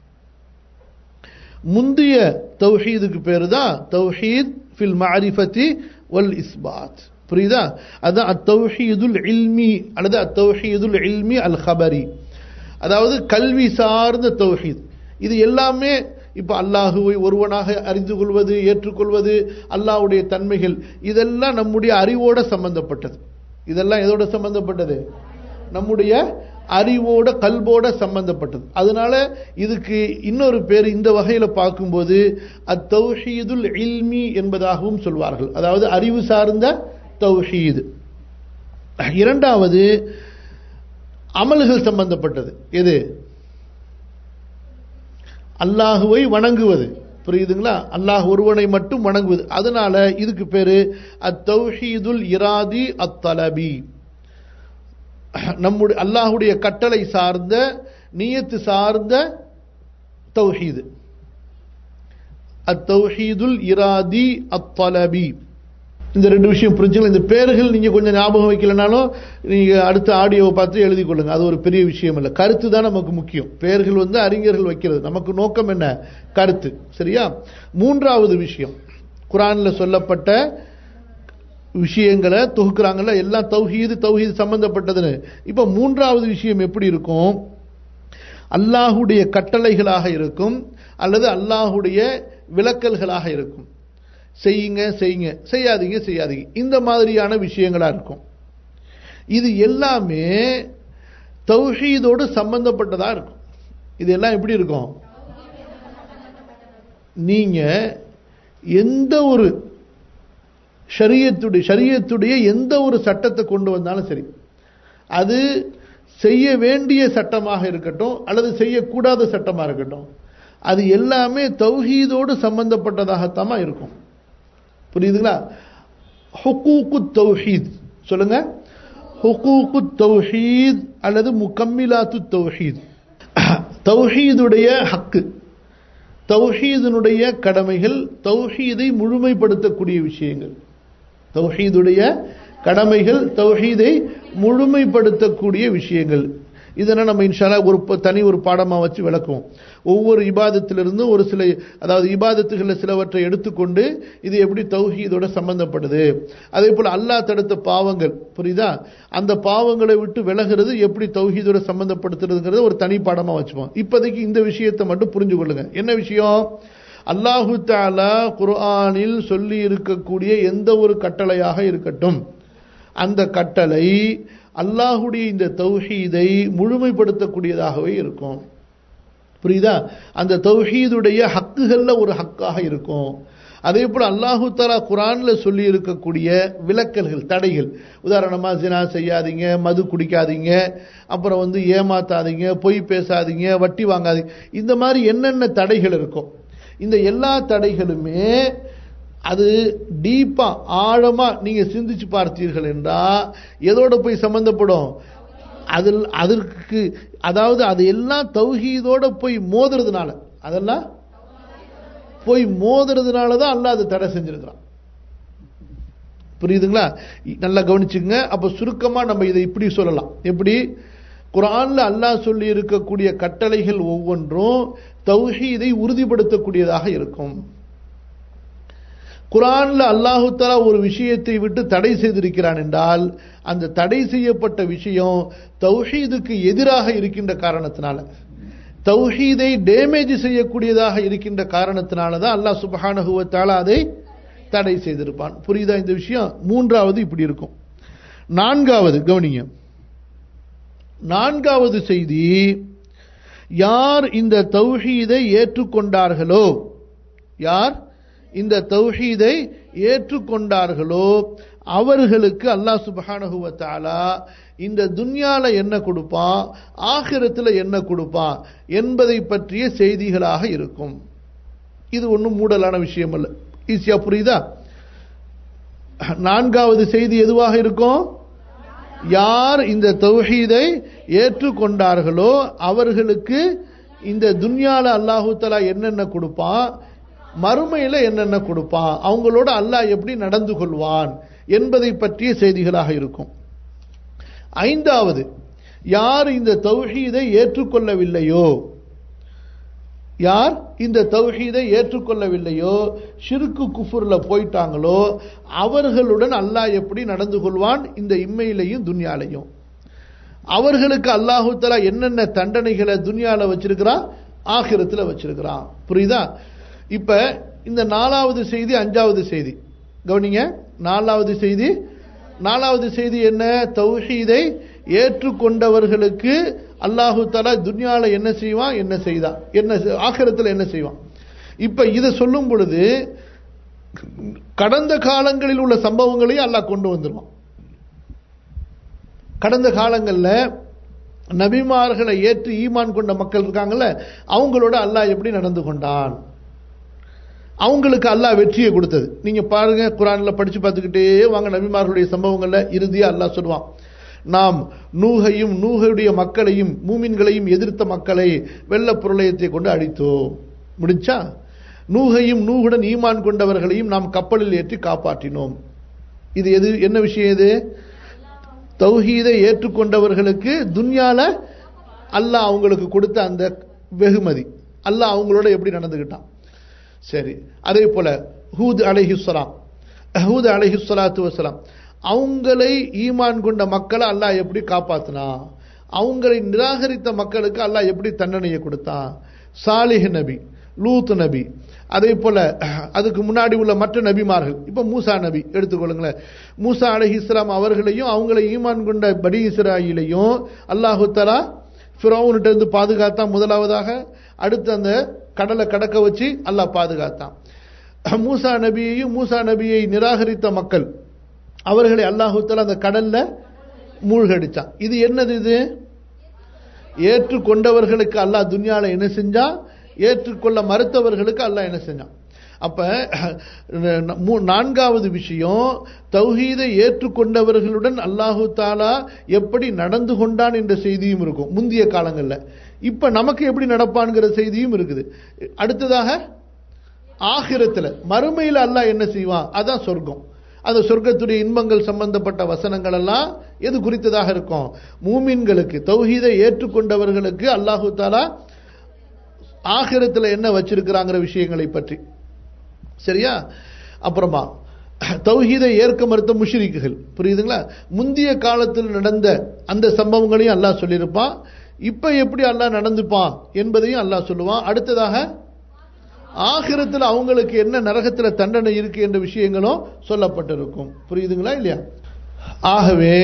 முந்தைய தௌஹீதுக்கு பேரு தான் தௌஹீத் ஃபில் மாரிஃபத்தி வல் இஸ்பாத் புரியுதா அதான் அத்தௌஹீதுல் இல்மி அல்லது அத்தௌஹீதுல் இல்மி அல் ஹபரி அதாவது கல்வி சார்ந்த தௌஹீத் இது எல்லாமே இப்ப அல்லாஹுவை ஒருவனாக அறிந்து கொள்வது ஏற்றுக்கொள்வது அல்லாஹுடைய தன்மைகள் இதெல்லாம் நம்முடைய அறிவோட சம்பந்தப்பட்டது இதெல்லாம் எதோட சம்பந்தப்பட்டது நம்முடைய அறிவோட கல்வோட சம்பந்தப்பட்டது அதனால இதுக்கு இன்னொரு பேர் இந்த வகையில பார்க்கும்போது அத்தௌஹீதுல் இல்மி என்பதாகவும் சொல்வார்கள் அதாவது அறிவு சார்ந்த தௌஹீது இரண்டாவது அமல்கள் சம்பந்தப்பட்டது எது அல்லாஹுவை வணங்குவது புரியுதுங்களா அல்லாஹ் ஒருவனை மட்டும் வணங்குவது அதனால இதுக்கு பேரு அத்தௌஹீதுல் இராதி அத்தலபி நம்முடைய அல்லாஹுடைய கட்டளை சார்ந்த நியத்து சார்ந்த தௌஹீது அத்தௌஹீதுல் இராதி அத்தலபி இந்த ரெண்டு விஷயம் புரிஞ்சுக்கலாம் இந்த பேர்கள் நீங்க கொஞ்சம் ஞாபகம் வைக்கலனாலும் நீங்க அடுத்த ஆடியோவை பார்த்து எழுதி கொள்ளுங்க அது ஒரு பெரிய விஷயம் இல்லை கருத்து தான் நமக்கு முக்கியம் பெயர்கள் வந்து அறிஞர்கள் வைக்கிறது நமக்கு நோக்கம் என்ன கருத்து சரியா மூன்றாவது விஷயம் குரான்ல சொல்லப்பட்ட விஷயங்களை தொகுக்கிறாங்கல்ல எல்லாம் தௌஹீது தௌஹீது சம்பந்தப்பட்டதுன்னு இப்ப மூன்றாவது விஷயம் எப்படி இருக்கும் அல்லாஹுடைய கட்டளைகளாக இருக்கும் அல்லது அல்லாஹுடைய விளக்கல்களாக இருக்கும் செய்யுங்க செய்யுங்க செய்யாதீங்க செய்யாதீங்க இந்த மாதிரியான விஷயங்களா இருக்கும் இது எல்லாமே தௌஹீதோடு சம்பந்தப்பட்டதா இருக்கும் இது எல்லாம் எப்படி இருக்கும் நீங்க எந்த ஒரு ஷரியத்துடைய ஷரியத்துடைய எந்த ஒரு சட்டத்தை கொண்டு வந்தாலும் சரி அது செய்ய வேண்டிய சட்டமாக இருக்கட்டும் அல்லது செய்யக்கூடாத சட்டமாக இருக்கட்டும் அது எல்லாமே தௌஹீதோடு சம்பந்தப்பட்டதாகத்தாமா இருக்கும் புரியுதுங்களா ஹுக்கூக்கு தௌஹீத் சொல்லுங்க ஹுக்கூக்கு தௌஹீத் அல்லது முக்கம்மிலாத்து தௌஹீத் தௌஹீதுடைய ஹக்கு தௌஹீதனுடைய கடமைகள் தௌஹீதை முழுமைப்படுத்தக்கூடிய விஷயங்கள் தௌஹீதுடைய கடமைகள் தௌஹீதை முழுமைப்படுத்தக்கூடிய விஷயங்கள் இதனை நம்ம இன்ஷால்லா ஒரு ப- தனி ஒரு பாடமா வச்சு விளக்குவோம் ஒவ்வொரு இபாதத்திலிருந்தும் ஒரு சில அதாவது இபாதத்துகளில் சிலவற்றை எடுத்துக்கொண்டு இது எப்படி தௌஹீதோட சம்பந்தப்படுது அதே போல அல்லாஹ் தடுத்த பாவங்கள் புரியுதா அந்த பாவங்களை விட்டு விலகிறது எப்படி தௌஹீதோட சம்பந்தப்படுத்துறதுங்கிறத ஒரு தனி பாடமா வச்சுப்போம் இப்போதைக்கு இந்த விஷயத்தை மட்டும் புரிஞ்சு கொள்ளுங்க என்ன விஷயம் அல்லாஹு தாலா குர்ஆனில் சொல்லி இருக்கக்கூடிய எந்த ஒரு கட்டளையாக இருக்கட்டும் அந்த கட்டளை அல்லாஹுடைய இந்த தௌஹீதை முழுமைப்படுத்தக்கூடியதாகவே இருக்கும் புரியுதா அந்த தௌஹீதுடைய ஹக்குகள்ல ஒரு ஹக்காக இருக்கும் அதே போல அல்லாஹு தஆலா குரான்ல சொல்லி இருக்கக்கூடிய விலக்கல்கள் தடைகள் உதாரணமா ஜினா செய்யாதீங்க மது குடிக்காதீங்க அப்புறம் வந்து ஏமாத்தாதீங்க பொய் பேசாதீங்க வட்டி வாங்காதீங்க இந்த மாதிரி என்னென்ன தடைகள் இருக்கும் இந்த எல்லா தடைகளுமே அது டீப்பா ஆழமா நீங்க சிந்திச்சு பார்த்தீர்கள் என்றா எதோட போய் சம்பந்தப்படும் அதில் அதற்கு அதாவது அது எல்லாம் தௌஹீதோட போய் மோதுறதுனால அதெல்லாம் போய் மோதுறதுனால தான் அல்லாஹ் அதை தடை செஞ்சிருக்கிறான் புரியுதுங்களா இ- நல்லா கவனிச்சுங்க அப்ப சுருக்கமா நம்ம இதை இப்படி சொல்லலாம் எப்படி குர்ஆன்ல அல்லாஹ் சொல்லி இருக்கக்கூடிய கட்டளைகள் ஒவ்வொன்றும் தௌஹீதை உறுதிப்படுத்தக்கூடியதாக இருக்கும் குர்ஆன்ல அல்லாஹு தஆலா ஒரு விஷயத்தை விட்டு தடை செய்திருக்கிறான் என்றால் அந்த தடை செய்யப்பட்ட விஷயம் தௌஹீதுக்கு எதிராக இருக்கின்ற காரணத்தினால தௌஹீதை டேமேஜ் செய்யக்கூடியதாக இருக்கின்ற காரணத்தினால தான் அல்லாஹ் சுப்ஹானஹு வ தஆலா அதை தடை செய்திருப்பான் புரியுதா இந்த விஷயம் மூன்றாவது இப்படி இருக்கும் நான்காவது கவனிங்க நான்காவது செய்தி யார் இந்த தௌஹீதை ஏற்றுக்கொண்டார்களோ யார் இந்த தௌஹீதை ஏற்றுக்கொண்டார்களோ அவர்களுக்கு அல்லாஹ் சுப்ஹானஹு வ தஆலா இந்த துன்யால என்ன கொடுப்பான் ஆகிரத்தில் என்ன கொடுப்பான் என்பதை பற்றிய செய்திகளாக இருக்கும் இது ஒன்றும் மூடலான விஷயம் அல்ல ஈஸியா புரியுதா நான்காவது செய்தி எதுவாக இருக்கும் யார் இந்த தௌஹீதை ஏற்றுக்கொண்டார்களோ அவர்களுக்கு இந்த துன்யால அல்லாஹு தஆலா என்னென்ன கொடுப்பான் மறுமையில என்னென்ன கொடுப்பான் அவங்களோட அல்லாஹ் எப்படி நடந்து கொள்வான் என்பதை பற்றிய செய்திகளாக இருக்கும் ஐந்தாவது யார் இந்த தௌஹீதை ஏற்றுக்கொள்ளவில்லையோ யார் இந்த தௌஹீதை ஏற்றுக்கொள்ளவில்லையோ ஷிருக்கு குஃபுர்ல போயிட்டாங்களோ அவர்களுடன் அல்லாஹ் எப்படி நடந்து கொள்வான் இந்த இம்மையிலையும் துன்யாலையும் அவர்களுக்கு அல்லாஹு தஆலா என்னென்ன தண்டனைகளை துன்யால வச்சிருக்கிறான் ஆகிரத்தில் வச்சிருக்கிறான் புரியுதா இப்ப இந்த நாலாவது செய்தி அஞ்சாவது செய்தி கவனிங்க நாலாவது செய்தி நாலாவது செய்தி என்ன தௌஹீதை ஏற்றுக்கொண்டவர்களுக்கு அல்லாஹு தஆலா துன்யால என்ன செய்வான் என்ன செய்தான் என்ன ஆகிரத்தில் என்ன செய்வான் இப்ப இதை சொல்லும் பொழுது கடந்த காலங்களில் உள்ள சம்பவங்களையும் அல்லாஹ் கொண்டு வந்துருவான் கடந்த காலங்களில் நபிமார்களை ஏற்று ஈமான் கொண்ட மக்கள் இருக்காங்கல்ல அவங்களோட அல்லாஹ் எப்படி நடந்து கொண்டான் அவங்களுக்கு அல்லாஹ் வெற்றியை கொடுத்தது நீங்க பாருங்க குரான்ல படிச்சு பார்த்துக்கிட்டே வாங்க நபிமார்களுடைய சம்பவங்கள்ல இறுதியா அல்லாஹ் சொல்லுவான் நாம் நூகையும் நூகையுடைய மக்களையும் மூமின்களையும் எதிர்த்த மக்களை வெள்ள பிரளயத்தை கொண்டு அடித்தோம் முடிச்சா நூகையும் நூகுடன் ஈமான் கொண்டவர்களையும் நாம் கப்பலில் ஏற்றி காப்பாற்றினோம் இது எது என்ன விஷயம் இது தௌஹீதை ஏற்றுக்கொண்டவர்களுக்கு துன்யால அல்லாஹ் அவங்களுக்கு கொடுத்த அந்த வெகுமதி அல்லாஹ் அவங்களோட எப்படி நடந்துக்கிட்டான் சரி அதே போல ஹூத் அலைஹிஸ்ஸலாம் ஹூத் அலைஹிஸ்ஸலாத்து வசலாம் அவங்களை ஈமான் கொண்ட மக்களை அல்லாஹ் எப்படி காப்பாத்தினா அவங்களை நிராகரித்த மக்களுக்கு அல்லாஹ் எப்படி தண்டனையை கொடுத்தான் சாலிஹ் நபி லூத் நபி அதே போல அதுக்கு முன்னாடி உள்ள மற்ற நபிமார்கள் இப்ப மூசா நபி எடுத்துக்கொள்ளுங்களேன் மூசா அலஹி இஸ்லாம் அவர்களையும் அவங்களை ஈமான் கொண்ட படி இஸ்ராயிலையும் அல்லாஹு தலா ஃபிரௌன்கிட்ட இருந்து பாதுகாத்தான் முதலாவதாக அடுத்து அந்த கடலை கடக்க வச்சு அல்லாஹ் பாதுகாத்தான் மூசா நபியையும் மூசா நபியை நிராகரித்த மக்கள் அவர்களை அல்லாஹு தலா அந்த கடல்ல மூழ்கடிச்சான் இது என்னது இது ஏற்றுக்கொண்டவர்களுக்கு அல்லாஹ் துன்யால என்ன செஞ்சா ஏற்றுக்கொள்ள மறுத்தவர்களுக்கு அல்லாஹ் என்ன செஞ்சான் அப்ப மூ- நான்காவது விஷயம் தௌஹீதை ஏற்றுக்கொண்டவர்களுடன் அல்லாஹு தாலா எப்படி நடந்து கொண்டான் என்ற செய்தியும் இருக்கும் முந்தைய காலங்கள்ல இப்ப நமக்கு எப்படி நடப்பான்ங்கிற செய்தியும் இருக்குது அடுத்ததாக ஆகிரத்துல மறுமையில் அல்லாஹ் என்ன செய்வான் அதான் சொர்க்கம் அந்த சொர்க்கத்துடைய இன்பங்கள் சம்பந்தப்பட்ட வசனங்கள் எல்லாம் எது குறித்ததாக இருக்கும் மூமின்களுக்கு தௌஹீதை ஏற்றுக்கொண்டவர்களுக்கு அல்லாஹு தாலா ஆகிரத்தில் என்ன வச்சிருக்கிறாங்கிற விஷயங்களை பற்றி சரியா அப்புறமா தௌஹீதை ஏற்க மறுத்த முஷ்ரிக்குகள் புரியுதுங்களா முந்தைய காலத்தில் நடந்த அந்த சம்பவங்களையும் அல்லாஹ் சொல்லியிருப்பான் இப்ப எப்படி அல்லாஹ் நடந்துப்பான் என்பதையும் அல்லாஹ் சொல்லுவான் அடுத்ததாக ஆகிரத்தில் அவங்களுக்கு என்ன நரகத்தில் தண்டனை இருக்கு என்ற விஷயங்களும் சொல்லப்பட்டிருக்கும் புரியுதுங்களா இல்லையா ஆகவே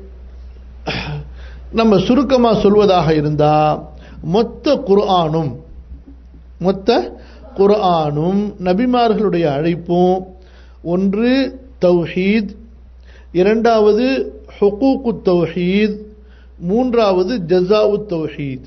நம்ம சுருக்கமா சொல்வதாக இருந்தா மொத்த குர்ஆனும் மொத்த குர்ஆனும் நபிமார்களுடைய அழைப்பும் ஒன்று தௌஹீத் இரண்டாவது ஹுகூக்கு தௌஹீத் மூன்றாவது ஜசாவு தௌஹீத்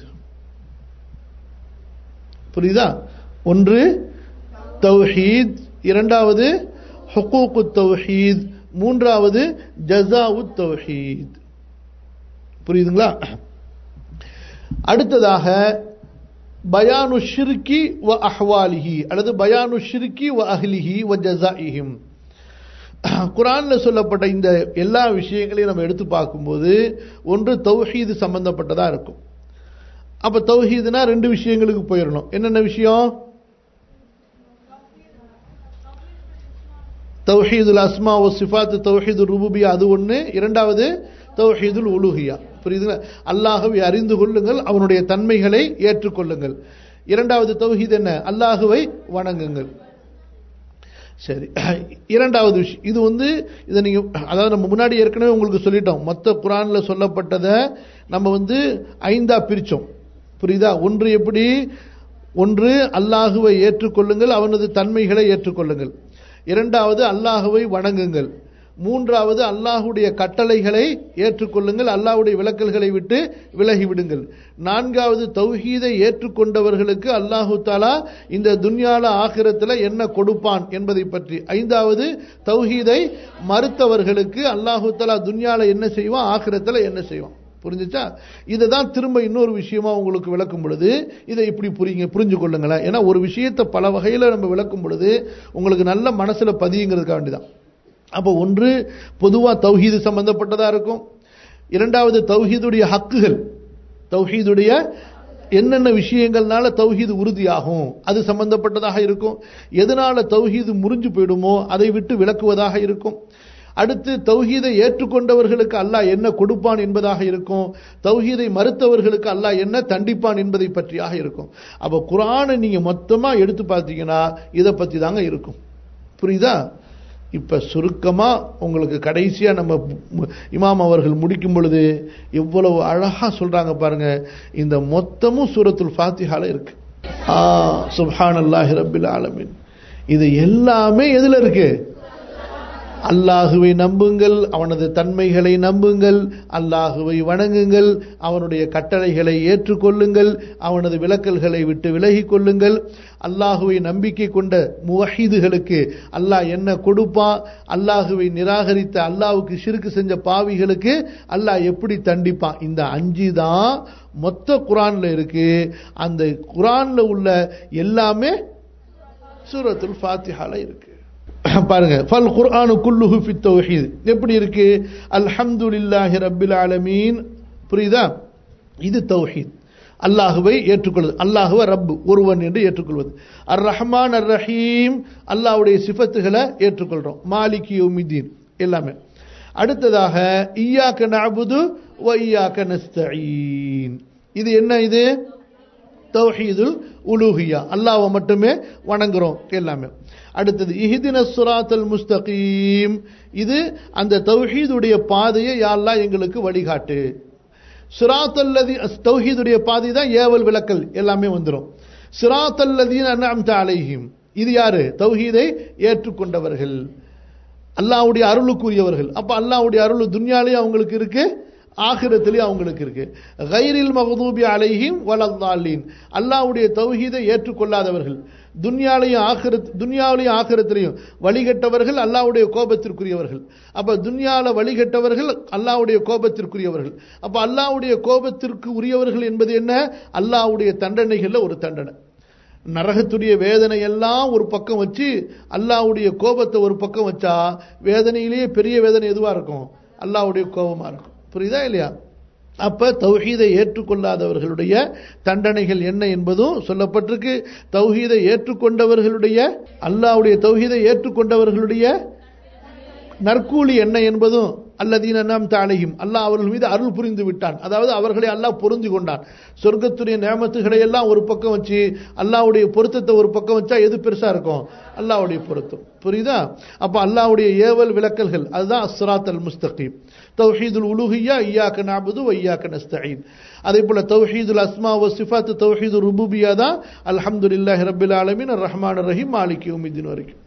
புரியுதா ஒன்று தௌஹீத் இரண்டாவது ஹுகூக்கு தௌஹீத் மூன்றாவது ஜசாவு தௌஹீத் புரியுதுங்களா அடுத்ததாக பயானு ஷிர்கி வ அஹ்வாலிஹி அல்லது பயானு ஷிர்கி வ அஹ்லிஹி வ ஜசாஇஹிம் குரான்ல சொல்லப்பட்ட இந்த எல்லா விஷயங்களையும் நம்ம எடுத்து பார்க்கும்போது ஒன்று தௌஹீது சம்பந்தப்பட்டதா இருக்கும் அப்ப தௌஹீதுனா ரெண்டு விஷயங்களுக்கு போயிடணும் என்னென்ன விஷயம் தௌஹீதுல் அஸ்மா ஒ சிஃபாத் தௌஹீது ருபுபியா அது ஒன்று இரண்டாவது தௌஹீதுல் உலுஹியா புரியுதுங்களா அல்லாஹுவை அறிந்து கொள்ளுங்கள் அவனுடைய தன்மைகளை ஏற்றுக்கொள்ளுங்கள் இரண்டாவது தௌஹீத் என்ன அல்லாஹுவை வணங்குங்கள் சரி இரண்டாவது விஷயம் இது வந்து இதை நீங்க அதாவது நம்ம முன்னாடி ஏற்கனவே உங்களுக்கு சொல்லிட்டோம் மொத்த குரான்ல சொல்லப்பட்டதை நம்ம வந்து ஐந்தா பிரிச்சோம் புரியுதா ஒன்று எப்படி ஒன்று அல்லாஹுவை ஏற்றுக்கொள்ளுங்கள் அவனது தன்மைகளை ஏற்றுக்கொள்ளுங்கள் இரண்டாவது அல்லாஹுவை வணங்குங்கள் மூன்றாவது அல்லாஹுடைய கட்டளைகளை ஏற்றுக்கொள்ளுங்கள் அல்லாஹுடைய விளக்கல்களை விட்டு விலகிவிடுங்கள் நான்காவது தௌஹீதை ஏற்றுக்கொண்டவர்களுக்கு அல்லாஹு தாலா இந்த துன்யால ஆகிரத்தில் என்ன கொடுப்பான் என்பதை பற்றி ஐந்தாவது தௌஹீதை மறுத்தவர்களுக்கு அல்லாஹு தாலா துன்யால என்ன செய்வான் ஆகிரத்தில் என்ன செய்வான் புரிஞ்சுச்சா இதை தான் திரும்ப இன்னொரு விஷயமா உங்களுக்கு விளக்கும் பொழுது இதை இப்படி புரியுங்க புரிஞ்சு கொள்ளுங்களேன் ஏன்னா ஒரு விஷயத்தை பல வகையில் நம்ம விளக்கும் பொழுது உங்களுக்கு நல்ல மனசுல பதியுங்கிறதுக்காக வேண்டிதான் அப்போ ஒன்று பொதுவா தௌஹீது சம்பந்தப்பட்டதா இருக்கும் இரண்டாவது தௌஹீதுடைய ஹக்குகள் தௌஹீதுடைய என்னென்ன விஷயங்கள்னால தௌஹீது உறுதியாகும் அது சம்பந்தப்பட்டதாக இருக்கும் எதனால தௌஹீது முறிஞ்சு போயிடுமோ அதை விட்டு விளக்குவதாக இருக்கும் அடுத்து தௌஹீதை ஏற்றுக்கொண்டவர்களுக்கு அல்லாஹ் என்ன கொடுப்பான் என்பதாக இருக்கும் தௌஹீதை மறுத்தவர்களுக்கு அல்லாஹ் என்ன தண்டிப்பான் என்பதை பற்றியாக இருக்கும் அப்போ குரானை நீங்க மொத்தமா எடுத்து பார்த்தீங்கன்னா இதை பத்தி தாங்க இருக்கும் புரியுதா இப்ப சுருக்கமா உங்களுக்கு கடைசியா நம்ம இமாம் அவர்கள் முடிக்கும் பொழுது எவ்வளவு அழகா சொல்றாங்க பாருங்க இந்த மொத்தமும் சூரத்துல் ஃபாத்திஹால இருக்கு ஆ சுப்ஹான் அல்லாஹி ரபில் ஆலமின் இது எல்லாமே எதுல இருக்கு அல்லாஹுவை நம்புங்கள் அவனது தன்மைகளை நம்புங்கள் அல்லாஹுவை வணங்குங்கள் அவனுடைய கட்டளைகளை ஏற்றுக்கொள்ளுங்கள் அவனது விளக்கல்களை விட்டு விலகிக் கொள்ளுங்கள் அல்லாஹுவை நம்பிக்கை கொண்ட முவஹீதுகளுக்கு அல்லாஹ் என்ன கொடுப்பான் அல்லாஹுவை நிராகரித்த அல்லாஹுக்கு சிறுக்கு செஞ்ச பாவிகளுக்கு அல்லாஹ் எப்படி தண்டிப்பான் இந்த அஞ்சு தான் மொத்த குரான்ல இருக்கு அந்த குரான்ல உள்ள எல்லாமே சூரத்துல் ஃபாத்திஹால இருக்கு பாருங்க ஃபல் குர்ஆனு குல்லுஹு ஃபித் தௌஹீத் எப்படி இருக்கு அல்ஹம்துலில்லாஹி ரப்பில் ஆலமீன் புரியுதா இது தௌஹீத் அல்லாஹுவை ஏற்றுக்கொள்வது அல்லாஹுவ ரப்பு ஒருவன் என்று ஏற்றுக்கொள்வது அர் ரஹ்மான் அர் ரஹீம் அல்லாஹ்வுடைய சிஃபத்துகளை ஏற்றுக்கொள்றோம் மாலிக் யௌமிதீன் எல்லாமே அடுத்ததாக ஈயாக்க நஅபுது வ ஈயாக்க நஸ்தஈன் இது என்ன இது தௌஹீதுல் உலூஹியா அல்லாஹ்வை மட்டுமே வணங்குறோம் எல்லாமே அடுத்தது இஹிதின சுராத்தல் முஸ்தகீம் இது அந்த தௌஹீதுடைய பாதையை யாரெல்லாம் எங்களுக்கு வழிகாட்டு சுராத்தல்லதி தௌஹீதுடைய பாதை தான் ஏவல் விளக்கல் எல்லாமே வந்துடும் சிராத்தல்லதீன் அன்அம்த அலைஹிம் இது யாரு தௌஹீதை ஏற்றுக்கொண்டவர்கள் அல்லாஹ்வுடைய அருளுக்குரியவர்கள் அப்ப அல்லாஹ்வுடைய அருள் துன்யாலேயே அவங்களுக்கு இருக்கு ஆகிரத்திலே அவங்களுக்கு இருக்கு கைரில் மகதூபி அலைஹிம் வலல்லாலீன் அல்லாஹ்வுடைய தௌஹீதை ஏற்றுக்கொள்ளாதவர்கள் துன்யாலையும் ஆகிரத் துன்யாவிலையும் ஆகிரத்திலையும் வழிகட்டவர்கள் அல்லாஹ்வுடைய கோபத்திற்குரியவர்கள் அப்ப துன்யால வழிகட்டவர்கள் அல்லாஹ்வுடைய கோபத்திற்குரியவர்கள் அப்ப அல்லாஹ்வுடைய கோபத்திற்கு உரியவர்கள் என்பது என்ன அல்லாஹ்வுடைய தண்டனைகள்ல ஒரு தண்டனை நரகத்துடைய வேதனை எல்லாம் ஒரு பக்கம் வச்சு அல்லாஹ்வுடைய கோபத்தை ஒரு பக்கம் வச்சா வேதனையிலேயே பெரிய வேதனை எதுவா இருக்கும் அல்லாஹ்வுடைய கோபமா இருக்கும் புரியுதா இல்லையா அப்ப தௌஹீதை ஏற்றுக்கொள்ளாதவர்களுடைய தண்டனைகள் என்ன என்பதும் சொல்லப்பட்டிருக்கு தௌஹீதை ஏற்றுக்கொண்டவர்களுடைய அல்லாஹ்வுடைய தௌஹீதை ஏற்றுக்கொண்டவர்களுடைய நற்கூலி என்ன என்பதும் அல்லதீன நாம் தாளையும் அல்லாஹ் அவர்கள் மீது அருள் புரிந்து விட்டான் அதாவது அவர்களை அல்லாஹ் பொருந்தி கொண்டான் சொர்க்கத்துடைய நேமத்துகளை எல்லாம் ஒரு பக்கம் வச்சு அல்லாஹ்வுடைய பொருத்தத்தை ஒரு பக்கம் வச்சா எது பெருசா இருக்கும் அல்லாஹ்வுடைய பொருத்தம் புரியுதா அப்ப அல்லாஹ்வுடைய ஏவல் விளக்கல்கள் அதுதான் அஸ்ராத் அல் முஸ்தகீம் தௌஹீதுல் உலுஹியா ஐயாக்க நாபுது ஐயாக்க நஸ்தஈன் அதே போல தௌஹீதுல் அஸ்மா வ சிஃபாத் தௌஹீது ருபூபியா தான் அல்ஹம்துலில்லாஹி ரப்பில் ஆலமீன் அர் ரஹ்மான் ரஹீம் மாலிக் யௌமிddin வரைக்கும்